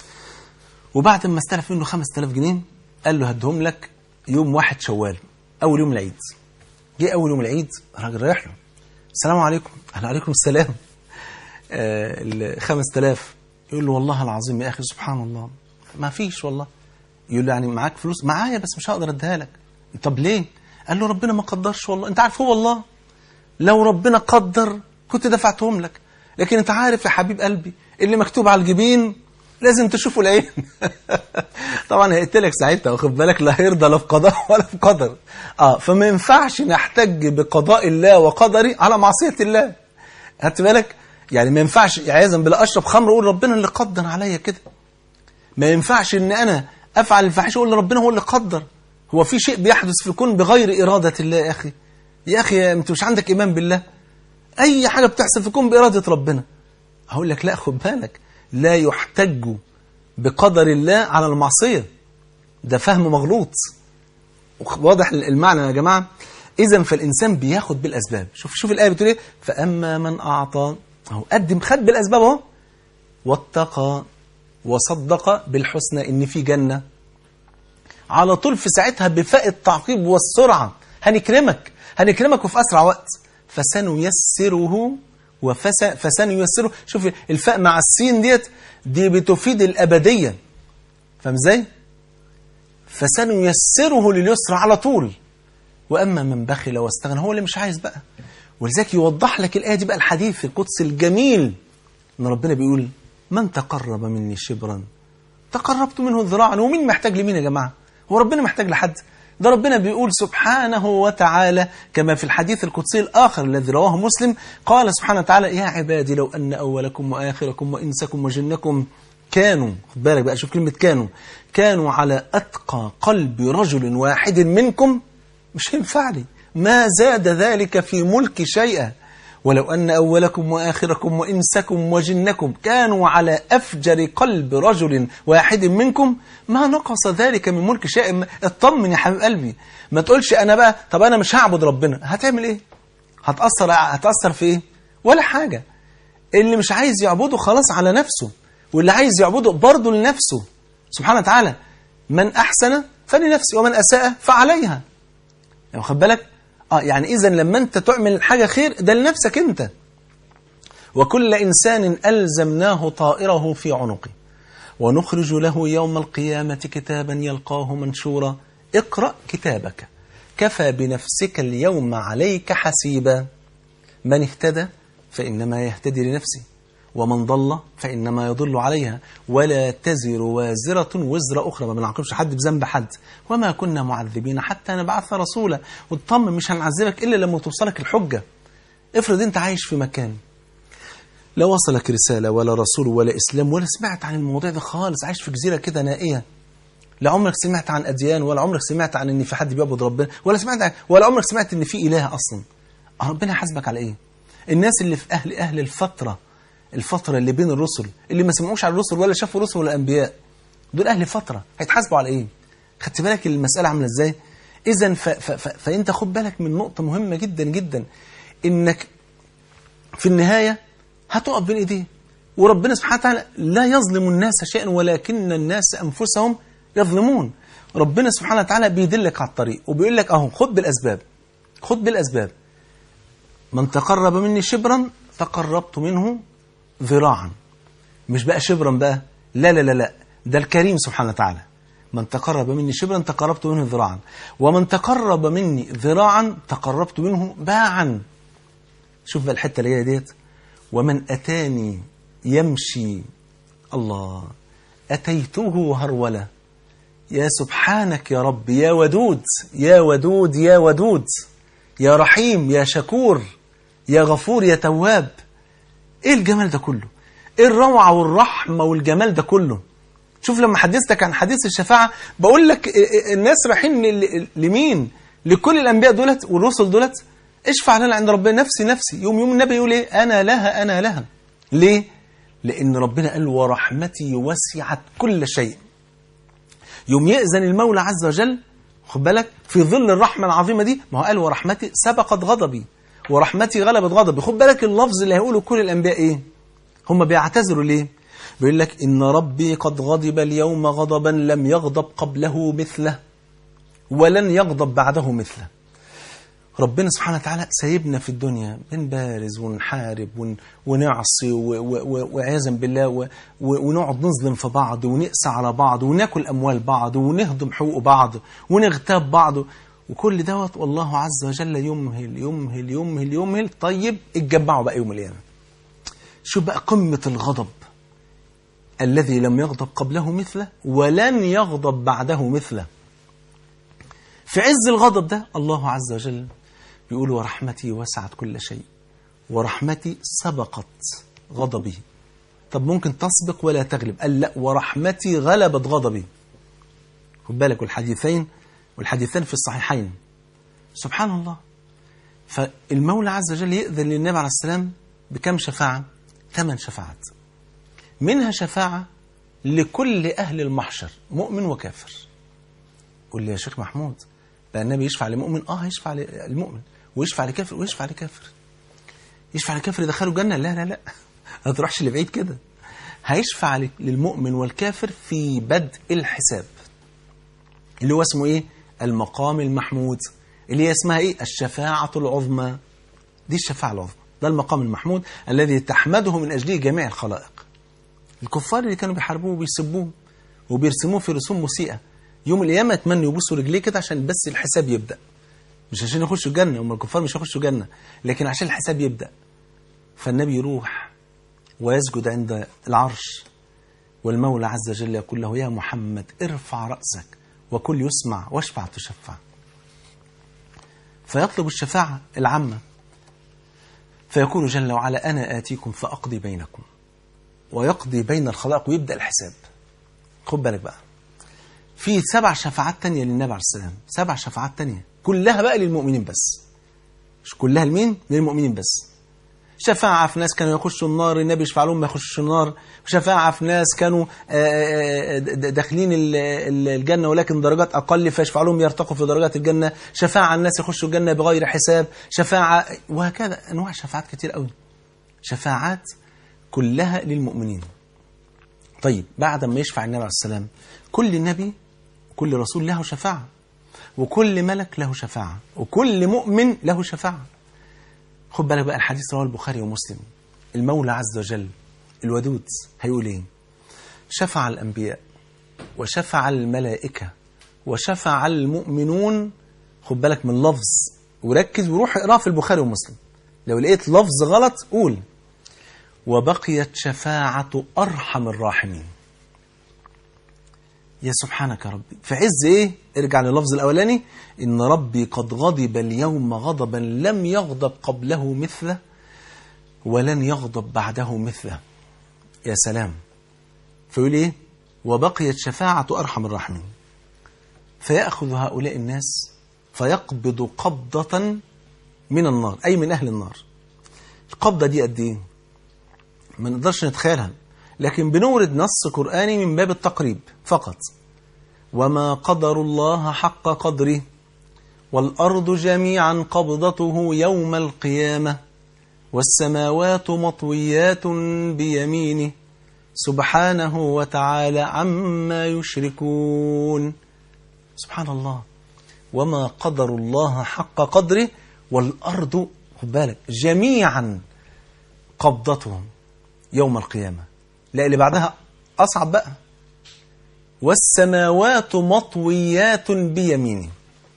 وبعد ما استلف منه 5000 جنيه قال له هدهم لك يوم واحد شوال اول يوم العيد جه اول يوم العيد الراجل رايح له السلام عليكم اهلا عليكم السلام آه، ال 5000 يقول له والله العظيم يا اخي سبحان الله ما فيش والله يقول له يعني معاك فلوس معايا بس مش هقدر اديها لك طب ليه قال له ربنا ما قدرش والله انت عارف هو الله لو ربنا قدر كنت دفعتهم لك لكن انت عارف يا حبيب قلبي اللي مكتوب على الجبين لازم تشوفه العين طبعا هيقتلك ساعتها واخد بالك لا هيرضى لا في قضاء ولا في قدر اه فما ينفعش نحتج بقضاء الله وقدره على معصيه الله خدت بالك يعني ما ينفعش عايزا بلا اشرب خمر اقول ربنا اللي قدر عليا كده ما ينفعش ان انا افعل الفاحشه اقول ربنا هو اللي قدر هو في شيء بيحدث في الكون بغير اراده الله يا اخي يا اخي انت مش عندك ايمان بالله اي حاجه بتحصل في الكون باراده ربنا هقول لك لا خد بالك لا يحتج بقدر الله على المعصية ده فهم مغلوط واضح المعنى يا جماعة إذا فالإنسان بياخد بالأسباب شوف شوف الآية بتقول إيه فأما من أعطى أهو قدم خد بالأسباب أهو واتقى وصدق بالحسنى إن في جنة على طول في ساعتها بفاء التعقيب والسرعة هنكرمك هنكرمك وفي أسرع وقت فسنيسره وفس فسنيسره شوف الفاء مع السين ديت دي بتفيد الأبدية فاهم ازاي؟ فسنيسره لليسر على طول وأما من بخل واستغنى هو اللي مش عايز بقى ولذلك يوضح لك الآية دي بقى الحديث القدس الجميل إن ربنا بيقول من تقرب مني شبرا تقربت منه ذراعا ومين محتاج لمين يا جماعة هو ربنا محتاج لحد ده ربنا بيقول سبحانه وتعالى كما في الحديث القدسي الآخر الذي رواه مسلم قال سبحانه وتعالى يا عبادي لو أن أولكم وآخركم وإنسكم وجنكم كانوا خد بالك بقى شوف كلمة كانوا كانوا على أتقى قلب رجل واحد منكم مش هينفع لي ما زاد ذلك في ملك شيئا ولو أن أولكم وآخركم وإنسكم وجنكم كانوا على أفجر قلب رجل واحد منكم ما نقص ذلك من ملك شيء اطمن يا حبيب قلبي ما تقولش أنا بقى طب أنا مش هعبد ربنا هتعمل إيه هتأثر هتأثر في إيه ولا حاجة اللي مش عايز يعبده خلاص على نفسه واللي عايز يعبده برضه لنفسه سبحانه وتعالى من أحسن فلنفسه ومن أساء فعليها يعني خد بالك آه يعني إذا لما أنت تعمل حاجة خير ده لنفسك أنت وكل إنسان ألزمناه طائره في عنقه ونخرج له يوم القيامة كتابا يلقاه منشورا اقرأ كتابك كفى بنفسك اليوم عليك حسيبا من اهتدى فإنما يهتدي لنفسه ومن ضل فإنما يضل عليها ولا تزر وازرة وزر أخرى ما بنعاقبش حد بذنب حد وما كنا معذبين حتى نبعث رسولا وتطمن مش هنعذبك إلا لما توصلك الحجة افرض أنت عايش في مكان لا وصلك رسالة ولا رسول ولا إسلام ولا سمعت عن الموضوع ده خالص عايش في جزيرة كده نائية لا عمرك سمعت عن أديان ولا عمرك سمعت عن إن في حد بيعبد ربنا ولا سمعت عن ولا عمرك سمعت إن في إله أصلا ربنا يحاسبك على إيه الناس اللي في أهل أهل الفترة الفترة اللي بين الرسل اللي ما سمعوش على الرسل ولا شافوا الرسل ولا الأنبياء دول أهل فترة هيتحاسبوا على إيه خدت بالك المسألة عاملة إزاي إذا ف... ف... ف... فأنت خد بالك من نقطة مهمة جدا جدا إنك في النهاية هتقف بين إيديه وربنا سبحانه وتعالى لا يظلم الناس شيئا ولكن الناس أنفسهم يظلمون ربنا سبحانه وتعالى بيدلك على الطريق وبيقول لك أهو خد بالأسباب خد بالأسباب من تقرب مني شبرا تقربت منه ذراعا مش بقى شبرا بقى لا لا لا لا ده الكريم سبحانه وتعالى من تقرب مني شبرا تقربت منه ذراعا ومن تقرب مني ذراعا تقربت منه باعا شوف بقى الحته اللي جايه ديت ومن اتاني يمشي الله اتيته هروله يا سبحانك يا رب يا ودود يا ودود يا ودود يا رحيم يا شكور يا غفور يا تواب ايه الجمال ده كله ايه الروعة والرحمة والجمال ده كله شوف لما حدثتك عن حديث الشفاعة بقول لك الناس رايحين لمين لكل الانبياء دولت والرسل دولت اشفع لنا عند ربنا نفسي نفسي يوم يوم النبي يقول ايه انا لها انا لها ليه لان ربنا قال ورحمتي وسعت كل شيء يوم يأذن المولى عز وجل خد بالك في ظل الرحمة العظيمة دي ما هو قال ورحمتي سبقت غضبي ورحمتي غلبت غضبي خد بالك اللفظ اللي هيقوله كل الأنبياء إيه هم بيعتذروا ليه بيقول لك إن ربي قد غضب اليوم غضبا لم يغضب قبله مثله ولن يغضب بعده مثله ربنا سبحانه وتعالى سايبنا في الدنيا بنبارز ونحارب ون ونعصي وعياذا بالله و ونقعد نظلم في بعض ونقسى على بعض وناكل أموال بعض ونهضم حقوق بعض ونغتاب بعض وكل دوت والله عز وجل يمهل يمهل يمهل يمهل طيب اتجمعوا بقى يوم القيامة شوف بقى قمة الغضب الذي لم يغضب قبله مثله ولن يغضب بعده مثله في عز الغضب ده الله عز وجل بيقول ورحمتي وسعت كل شيء ورحمتي سبقت غضبي طب ممكن تسبق ولا تغلب قال لا ورحمتي غلبت غضبي خد بالك والحديثين والحديثان في الصحيحين سبحان الله فالمولى عز وجل يأذن للنبي عليه السلام بكم شفاعة ثمان شفاعات منها شفاعة لكل أهل المحشر مؤمن وكافر قول لي يا شيخ محمود بقى النبي يشفع لمؤمن اه هيشفع للمؤمن ويشفع لكافر ويشفع لكافر يشفع لكافر يدخله الجنة لا لا لا ما تروحش لبعيد كده هيشفع للمؤمن والكافر في بدء الحساب اللي هو اسمه ايه المقام المحمود اللي هي اسمها ايه الشفاعة العظمى دي الشفاعة العظمى ده المقام المحمود الذي تحمده من أجله جميع الخلائق الكفار اللي كانوا بيحاربوه وبيسبوه وبيرسموه في رسوم مسيئة يوم القيامة يتمنوا يبوسوا رجليه كده عشان بس الحساب يبدأ مش عشان يخشوا الجنة هم الكفار مش هيخشوا الجنة لكن عشان الحساب يبدأ فالنبي يروح ويسجد عند العرش والمولى عز وجل يقول له يا محمد ارفع رأسك وكل يسمع واشفع تشفع فيطلب الشفاعة العامة فيقول جل وعلا أنا آتيكم فأقضي بينكم ويقضي بين الخلائق ويبدأ الحساب خد بالك بقى في سبع شفاعات تانية للنبي عليه السلام سبع شفاعات تانية كلها بقى للمؤمنين بس مش كلها لمين للمؤمنين بس شفاعة في ناس كانوا يخشوا النار النبي يشفع لهم ما يخشوا النار شفاعة في ناس كانوا داخلين الجنة ولكن درجات أقل فيشفع لهم يرتقوا في درجات الجنة شفاعة الناس يخشوا الجنة بغير حساب شفاعة وهكذا أنواع شفاعات كتير قوي شفاعات كلها للمؤمنين طيب بعد ما يشفع النبي عليه السلام كل نبي كل رسول له شفاعة وكل ملك له شفاعة وكل مؤمن له شفاعة خد بالك بقى الحديث رواه البخاري ومسلم المولى عز وجل الودود هيقول ايه شفع الأنبياء وشفع الملائكة وشفع المؤمنون خد بالك من لفظ وركز وروح اقراه في البخاري ومسلم لو لقيت لفظ غلط قول وبقيت شفاعة أرحم الراحمين يا سبحانك يا ربي في عز ايه ارجع للفظ الاولاني ان ربي قد غضب اليوم غضبا لم يغضب قبله مثله ولن يغضب بعده مثله يا سلام فيقول ايه وبقيت شفاعة ارحم الراحمين فيأخذ هؤلاء الناس فيقبض قبضة من النار اي من اهل النار القبضة دي قد ايه ما نقدرش نتخيلها لكن بنورد نص قرآني من باب التقريب فقط وما قدر الله حق قدره والأرض جميعا قبضته يوم القيامة والسماوات مطويات بيمينه سبحانه وتعالى عما يشركون سبحان الله وما قدر الله حق قدره والأرض خد بالك جميعا قبضته يوم القيامة لا اللي بعدها أصعب بقى والسماوات مطويات بيمينه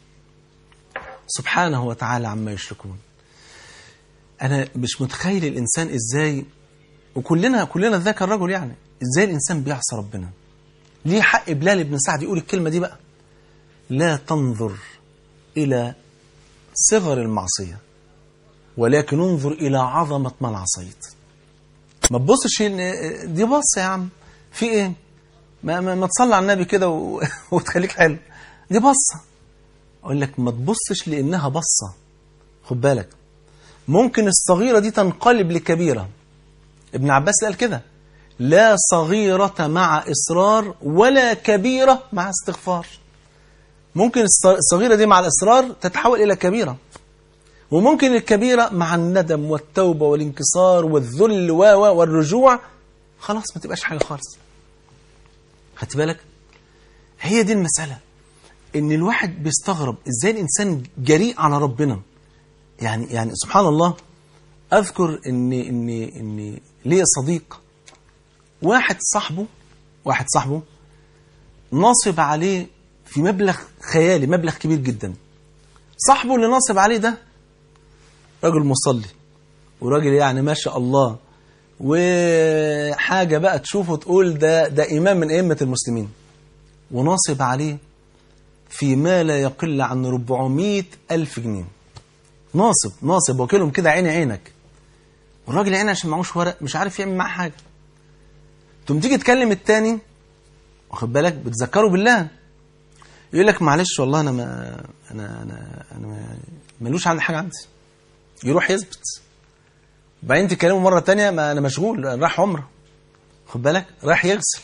سبحانه وتعالى عما يشركون أنا مش متخيل الإنسان إزاي وكلنا كلنا ذاك الرجل يعني إزاي الإنسان بيعصى ربنا ليه حق بلال بن سعد يقول الكلمة دي بقى لا تنظر إلى صغر المعصية ولكن انظر إلى عظمة من عصيت ما تبصش دي بص يا عم في ايه ما, ما, ما تصلي على النبي كده و... وتخليك حلو دي بصه اقول لك ما تبصش لانها بصه خد بالك ممكن الصغيره دي تنقلب لكبيره ابن عباس قال كده لا صغيرة مع إصرار ولا كبيرة مع استغفار ممكن الصغيرة دي مع الإصرار تتحول إلى كبيرة وممكن الكبيرة مع الندم والتوبة والانكسار والذل و والرجوع خلاص ما تبقاش حاجة خالص خدت بالك هي دي المسألة ان الواحد بيستغرب ازاي الانسان جريء على ربنا يعني يعني سبحان الله اذكر ان ان ان ليا صديق واحد صاحبه واحد صاحبه ناصب عليه في مبلغ خيالي مبلغ كبير جدا صاحبه اللي ناصب عليه ده راجل مصلي وراجل يعني ما شاء الله وحاجة بقى تشوفه تقول ده ده إمام من أئمة المسلمين وناصب عليه في ما لا يقل عن 400 ألف جنيه ناصب ناصب وكيلهم كده عيني عينك والراجل عيني عشان معهوش ورق مش عارف يعمل معاه حاجة تقوم تيجي تكلم التاني واخد بالك بتذكره بالله يقول لك معلش والله انا ما انا انا انا ما- ملوش عندي حاجه عندي يروح يثبت بعدين تكلمه مرة تانية ما أنا مشغول أنا رايح عمرة خد بالك رايح يغسل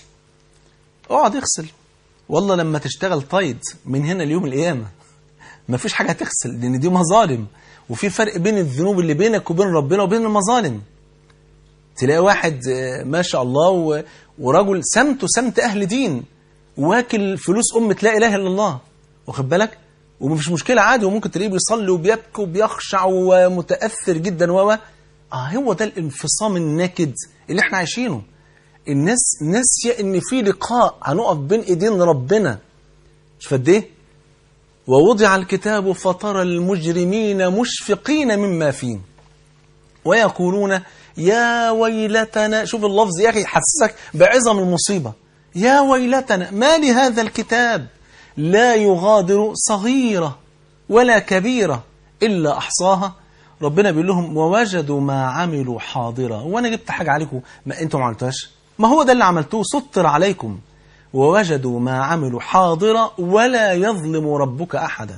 اقعد اغسل والله لما تشتغل طايد من هنا ليوم القيامة ما فيش حاجة هتغسل لأن دي مظالم وفي فرق بين الذنوب اللي بينك وبين ربنا وبين المظالم تلاقي واحد آه، ما شاء الله و- ورجل سمته سمت أهل دين واكل فلوس أمة لا إله إلا الله واخد بالك ومفيش مشكلة عادي وممكن تلاقيه بيصلي وبيبكي وبيخشع ومتأثر جدا و و- اه هو ده الانفصام الناكد اللي احنا عايشينه الناس ناسية ان في لقاء هنقف بين ايدين ربنا مش قد ايه ووضع الكتاب فترى المجرمين مشفقين مما فيه ويقولون يا ويلتنا شوف اللفظ يا أخي يحسسك بعظم المصيبة يا ويلتنا ما لهذا الكتاب لا يغادر صغيرة ولا كبيرة إلا أحصاها ربنا بيقول لهم ووجدوا ما عملوا حاضرة وانا جبت حاجة عليكم ما انتم ما عملتوهاش ما هو ده اللي عملتوه سطر عليكم ووجدوا ما عملوا حاضرة ولا يظلم ربك أحدا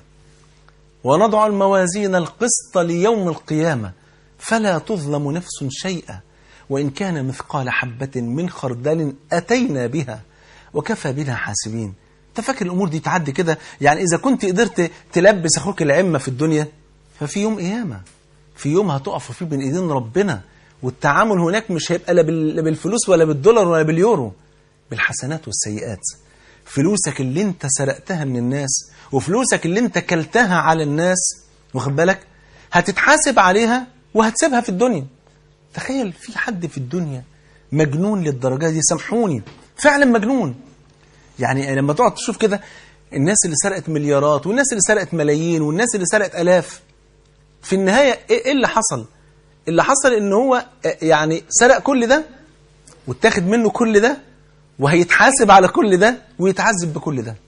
ونضع الموازين القسط ليوم القيامة فلا تظلم نفس شيئا وإن كان مثقال حبة من خردل أتينا بها وكفى بنا حاسبين تفكر الأمور دي تعدي كده يعني إذا كنت قدرت تلبس أخوك العمة في الدنيا ففي يوم قيامة في يوم هتقف فيه بين إيدين ربنا والتعامل هناك مش هيبقى لا بال- لا بالفلوس ولا بالدولار ولا باليورو بالحسنات والسيئات فلوسك اللي انت سرقتها من الناس وفلوسك اللي انت كلتها على الناس واخد بالك هتتحاسب عليها وهتسيبها في الدنيا تخيل في حد في الدنيا مجنون للدرجة دي سامحوني فعلا مجنون يعني لما تقعد تشوف كده الناس اللي سرقت مليارات والناس اللي سرقت ملايين والناس اللي سرقت آلاف في النهاية ايه إيه اللي حصل اللي حصل ان هو آه، يعني سرق كل ده واتاخد منه كل ده وهيتحاسب على كل ده ويتعذب بكل ده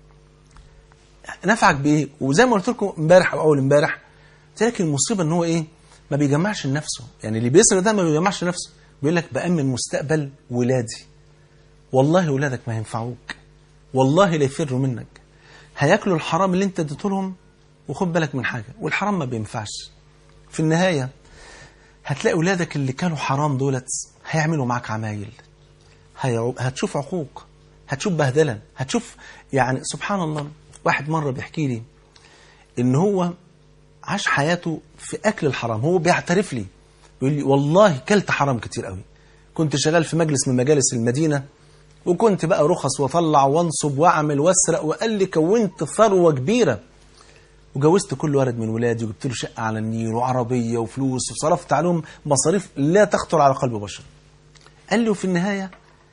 نفعك بايه وزي ما قلت لكم امبارح او اول امبارح قلت لك المصيبه ان هو ايه ما بيجمعش لنفسه يعني اللي بيسرق ده ما بيجمعش لنفسه بيقول لك بامن مستقبل ولادي والله ولادك ما ينفعوك والله لا يفروا منك هياكلوا الحرام اللي انت اديته لهم وخد بالك من حاجه والحرام ما بينفعش في النهايه هتلاقي ولادك اللي كانوا حرام دولت هيعملوا معاك عمايل هيعو- هتشوف عقوق هتشوف بهدله هتشوف يعني سبحان الله واحد مره بيحكي لي ان هو عاش حياته في اكل الحرام هو بيعترف لي بيقول لي والله كلت حرام كتير قوي كنت شغال في مجلس من مجالس المدينه وكنت بقى رخص واطلع وانصب واعمل واسرق وقال لي كونت ثروه كبيره وجوزت كل ولد من ولادي وجبت له شقه على النيل وعربيه وفلوس وصرفت عليهم مصاريف لا تخطر على قلب بشر قال لي وفي النهايه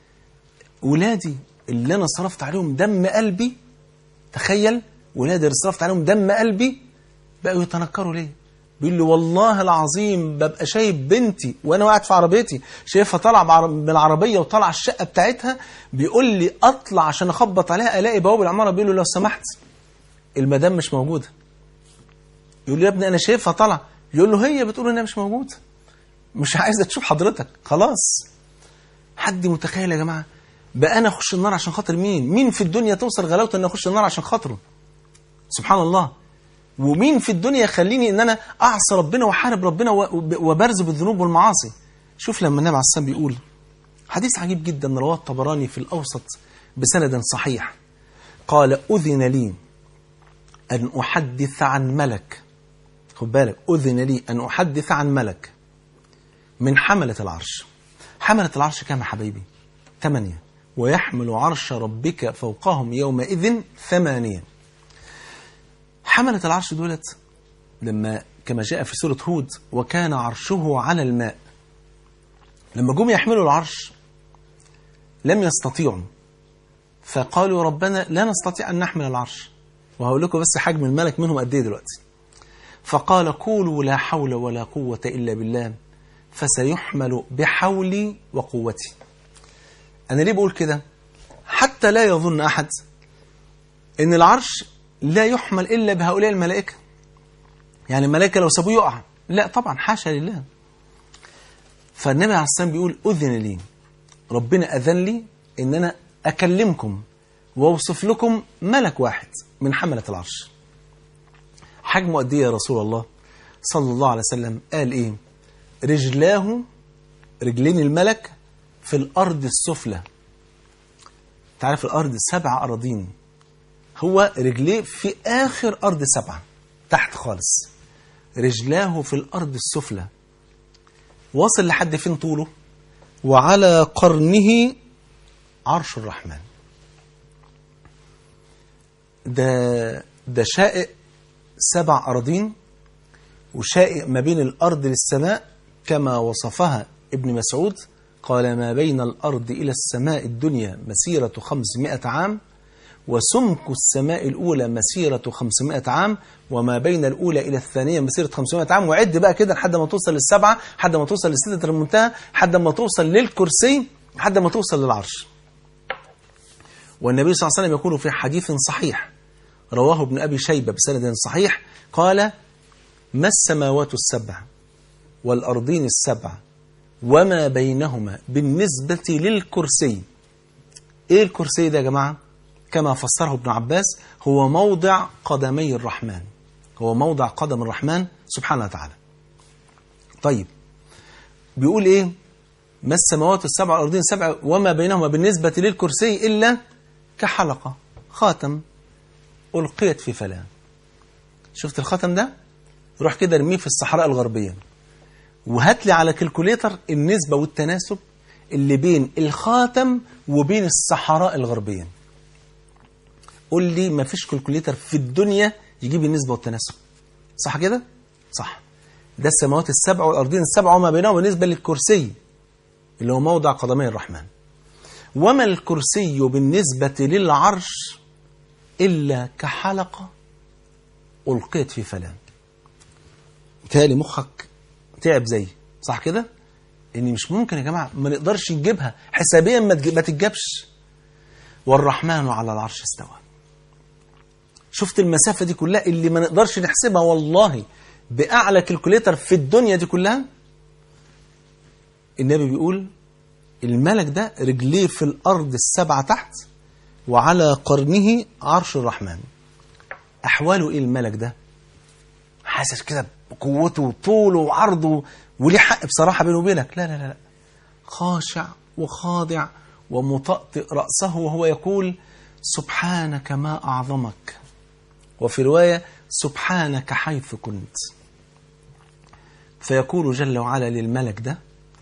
ولادي اللي انا صرفت عليهم دم قلبي تخيل ولادي اللي صرفت عليهم دم قلبي بقوا يتنكروا ليه بيقول لي والله العظيم ببقى شايف بنتي وانا قاعد في عربيتي شايفها طالعه بعر- من العربيه وطالعه الشقه بتاعتها بيقول لي اطلع عشان اخبط عليها الاقي بواب العماره بيقول له لو سمحت المدام مش موجوده يقول له يا ابني انا شايفها طالعه يقول له هي بتقول انها مش موجوده مش عايزه تشوف حضرتك خلاص حد متخيل يا جماعه بقى انا اخش النار عشان خاطر مين مين في الدنيا توصل غلاوته ان اخش النار عشان خاطره سبحان الله ومين في الدنيا يخليني ان انا اعصي ربنا واحارب ربنا و- وبرز بالذنوب والمعاصي شوف لما النبي عليه الصلاه والسلام بيقول حديث عجيب جدا رواه الطبراني في الاوسط بسند صحيح قال اذن لي ان احدث عن ملك خد بالك اذن لي ان احدث عن ملك من حمله العرش حمله العرش كام يا حبايبي ثمانيه ويحمل عرش ربك فوقهم يومئذ ثمانيه حملة العرش دولت لما كما جاء في سورة هود وكان عرشه على الماء لما جم يحملوا العرش لم يستطيعوا فقالوا ربنا لا نستطيع أن نحمل العرش وهقول لكم بس حجم الملك منهم قد ايه دلوقتي فقال قولوا لا حول ولا قوة إلا بالله فسيحمل بحولي وقوتي أنا ليه بقول كده حتى لا يظن أحد ان العرش لا يحمل الا بهؤلاء الملائكه يعني الملائكه لو سابوه يقع لا طبعا حاشا لله فالنبي عليه الصلاه والسلام بيقول اذن لي ربنا اذن لي ان انا اكلمكم واوصف لكم ملك واحد من حمله العرش حجمه قد ايه يا رسول الله صلى الله عليه وسلم قال ايه رجلاه رجلين الملك في الأرض السفلى تعرف الأرض سبع أراضين هو رجليه في آخر أرض سبعة تحت خالص رجلاه في الأرض السفلى واصل لحد فين طوله وعلى قرنه عرش الرحمن ده ده شائق سبع أراضين وشائق ما بين الأرض للسماء كما وصفها ابن مسعود قال ما بين الأرض إلى السماء الدنيا مسيرة خمسمائة عام وسمك السماء الأولى مسيرة 500 عام وما بين الأولى إلى الثانية مسيرة 500 عام وعد بقى كده لحد ما توصل للسبعة لحد ما توصل لسدة المنتهى لحد ما توصل للكرسي لحد ما توصل للعرش والنبي صلى الله عليه وسلم يقول في حديث صحيح رواه ابن أبي شيبة بسند صحيح قال ما السماوات السبع والأرضين السبع وما بينهما بالنسبة للكرسي إيه الكرسي ده يا جماعة كما فسره ابن عباس هو موضع قدمي الرحمن هو موضع قدم الرحمن سبحانه وتعالى طيب بيقول ايه ما السماوات السبع والارضين السبع وما بينهما بالنسبة للكرسي إلا كحلقة خاتم ألقيت في فلاة شفت الخاتم ده روح كده ارميه في الصحراء الغربية وهات لي على كالكوليتر النسبة والتناسب اللي بين الخاتم وبين الصحراء الغربية قول لي ما فيش كالكوليتر في الدنيا يجيب النسبة والتناسب صح كده؟ صح ده السماوات السبع والأرضين السبع وما بينهما بالنسبة للكرسي اللي هو موضع قدمي الرحمن وما الكرسي بالنسبة للعرش إلا كحلقة ألقيت في فلان تالي مخك تعب زي صح كده؟ إن مش ممكن يا جماعة ما نقدرش نجيبها حسابيا ما تتجابش والرحمن على العرش استوى شفت المسافة دي كلها اللي ما نقدرش نحسبها والله بأعلى كالكوليتر في الدنيا دي كلها النبي بيقول الملك ده رجليه في الأرض السبعة تحت وعلى قرنه عرش الرحمن أحواله إيه الملك ده حاسس كده بقوته وطوله وعرضه وليه حق بصراحة بينه وبينك لا لا لا, لا. خاشع وخاضع ومطأطئ رأسه وهو يقول سبحانك ما أعظمك وفي رواية سبحانك حيث كنت فيقول جل وعلا للملك ده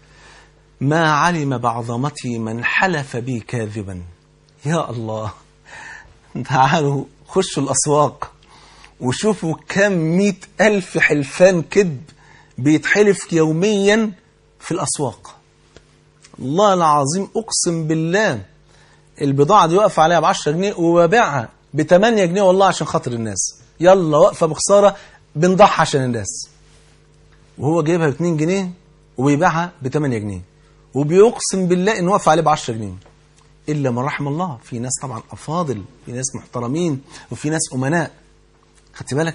ما علم بعظمتي من حلف بي كاذبا يا الله تعالوا خشوا الأسواق وشوفوا كم مئة ألف حلفان كذب بيتحلف يوميا في الأسواق الله العظيم أقسم بالله البضاعة دي واقفة عليها ب 10 جنيه وببيعها ب 8 جنيه والله عشان خاطر الناس يلا واقفة بخسارة بنضحي عشان الناس وهو جايبها ب 2 جنيه وبيبيعها ب 8 جنيه وبيقسم بالله ان واقف عليه ب 10 جنيه الا من رحم الله في ناس طبعا افاضل في ناس محترمين وفي ناس امناء خدت بالك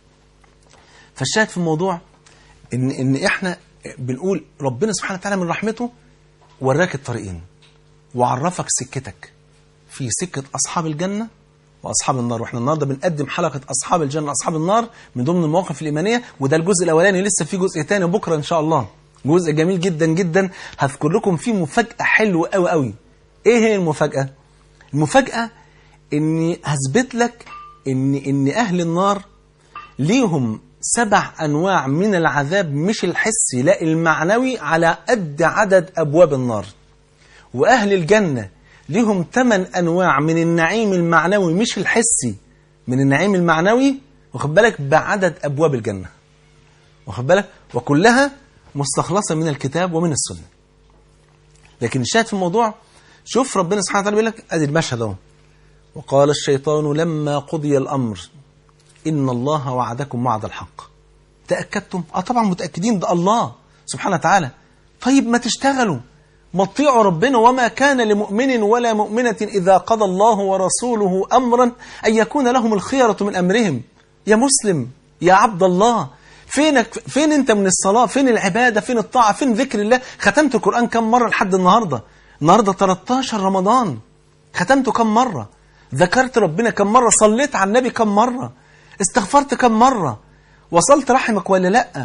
فالشاهد في الموضوع ان ان احنا بنقول ربنا سبحانه وتعالى من رحمته وراك الطريقين وعرفك سكتك في سكة أصحاب الجنة وأصحاب النار وإحنا النهاردة بنقدم حلقة أصحاب الجنة أصحاب النار من ضمن المواقف الإيمانية وده الجزء الأولاني لسه في جزء تاني بكرة إن شاء الله جزء جميل جدا جدا هذكر لكم فيه مفاجأة حلوة قوي قوي إيه هي المفاجأة؟ المفاجأة إني هثبت لك إن إن أهل النار ليهم سبع أنواع من العذاب مش الحسي لا المعنوي على قد عدد أبواب النار وأهل الجنة لهم ثمان أنواع من النعيم المعنوي مش الحسي من النعيم المعنوي واخد بالك بعدد أبواب الجنة واخد بالك وكلها مستخلصة من الكتاب ومن السنة لكن الشاهد في الموضوع شوف ربنا سبحانه وتعالى بيقول لك ادي المشهد اهو وقال الشيطان لما قضي الامر ان الله وعدكم وعد الحق تاكدتم اه طبعا متاكدين ده الله سبحانه وتعالى طيب ما تشتغلوا ما تطيعوا ربنا وما كان لمؤمن ولا مؤمنة إذا قضى الله ورسوله أمرا أن يكون لهم الخيرة من أمرهم يا مسلم يا عبد الله فينك فين انت من الصلاة فين العبادة فين الطاعة فين ذكر الله ختمت القرآن كم مرة لحد النهاردة النهاردة 13 رمضان ختمته كم مرة ذكرت ربنا كم مرة صليت على النبي كم مرة استغفرت كم مرة وصلت رحمك ولا لأ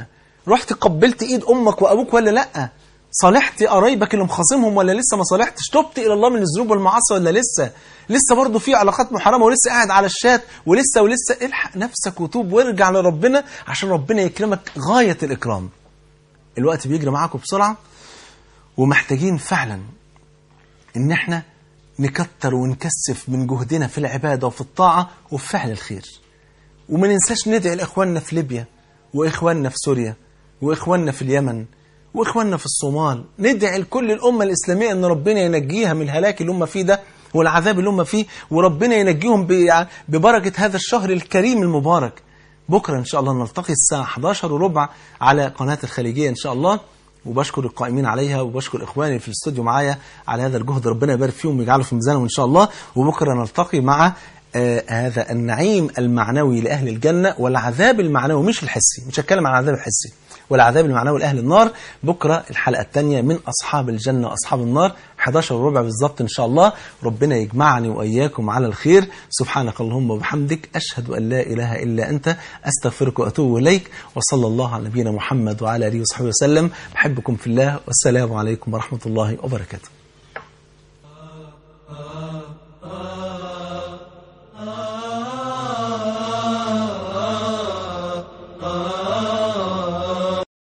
رحت قبلت ايد امك وابوك ولا لا صالحت قرايبك اللي مخاصمهم ولا لسه ما صالحتش تبت الى الله من الذنوب والمعاصي ولا لسه لسه برضه في علاقات محرمه ولسه قاعد على الشات ولسه ولسه الحق نفسك وتوب وارجع لربنا عشان ربنا يكرمك غايه الاكرام الوقت بيجري معاكم بسرعه ومحتاجين فعلا ان احنا نكتر ونكثف من جهدنا في العباده وفي الطاعه وفي فعل الخير وما ننساش ندعي لاخواننا في ليبيا واخواننا في سوريا واخواننا في اليمن واخواننا في الصومال ندعي لكل الامه الاسلاميه ان ربنا ينجيها من الهلاك اللي هم فيه ده والعذاب اللي هم فيه وربنا ينجيهم ب- ببركه هذا الشهر الكريم المبارك بكره ان شاء الله نلتقي الساعه 11 وربع على قناه الخليجيه ان شاء الله وبشكر القائمين عليها وبشكر اخواني في الاستوديو معايا على هذا الجهد ربنا يبارك فيهم ويجعله في ميزانهم ان شاء الله وبكره نلتقي مع آه هذا النعيم المعنوي لاهل الجنه والعذاب المعنوي مش الحسي مش هتكلم عن العذاب الحسي والعذاب المعنوي لاهل النار بكره الحلقه الثانيه من اصحاب الجنه واصحاب النار 11 وربع بالظبط ان شاء الله ربنا يجمعني واياكم على الخير سبحانك اللهم وبحمدك اشهد ان لا اله الا انت استغفرك واتوب اليك وصلى الله على نبينا محمد وعلى اله وصحبه وسلم بحبكم في الله والسلام عليكم ورحمه الله وبركاته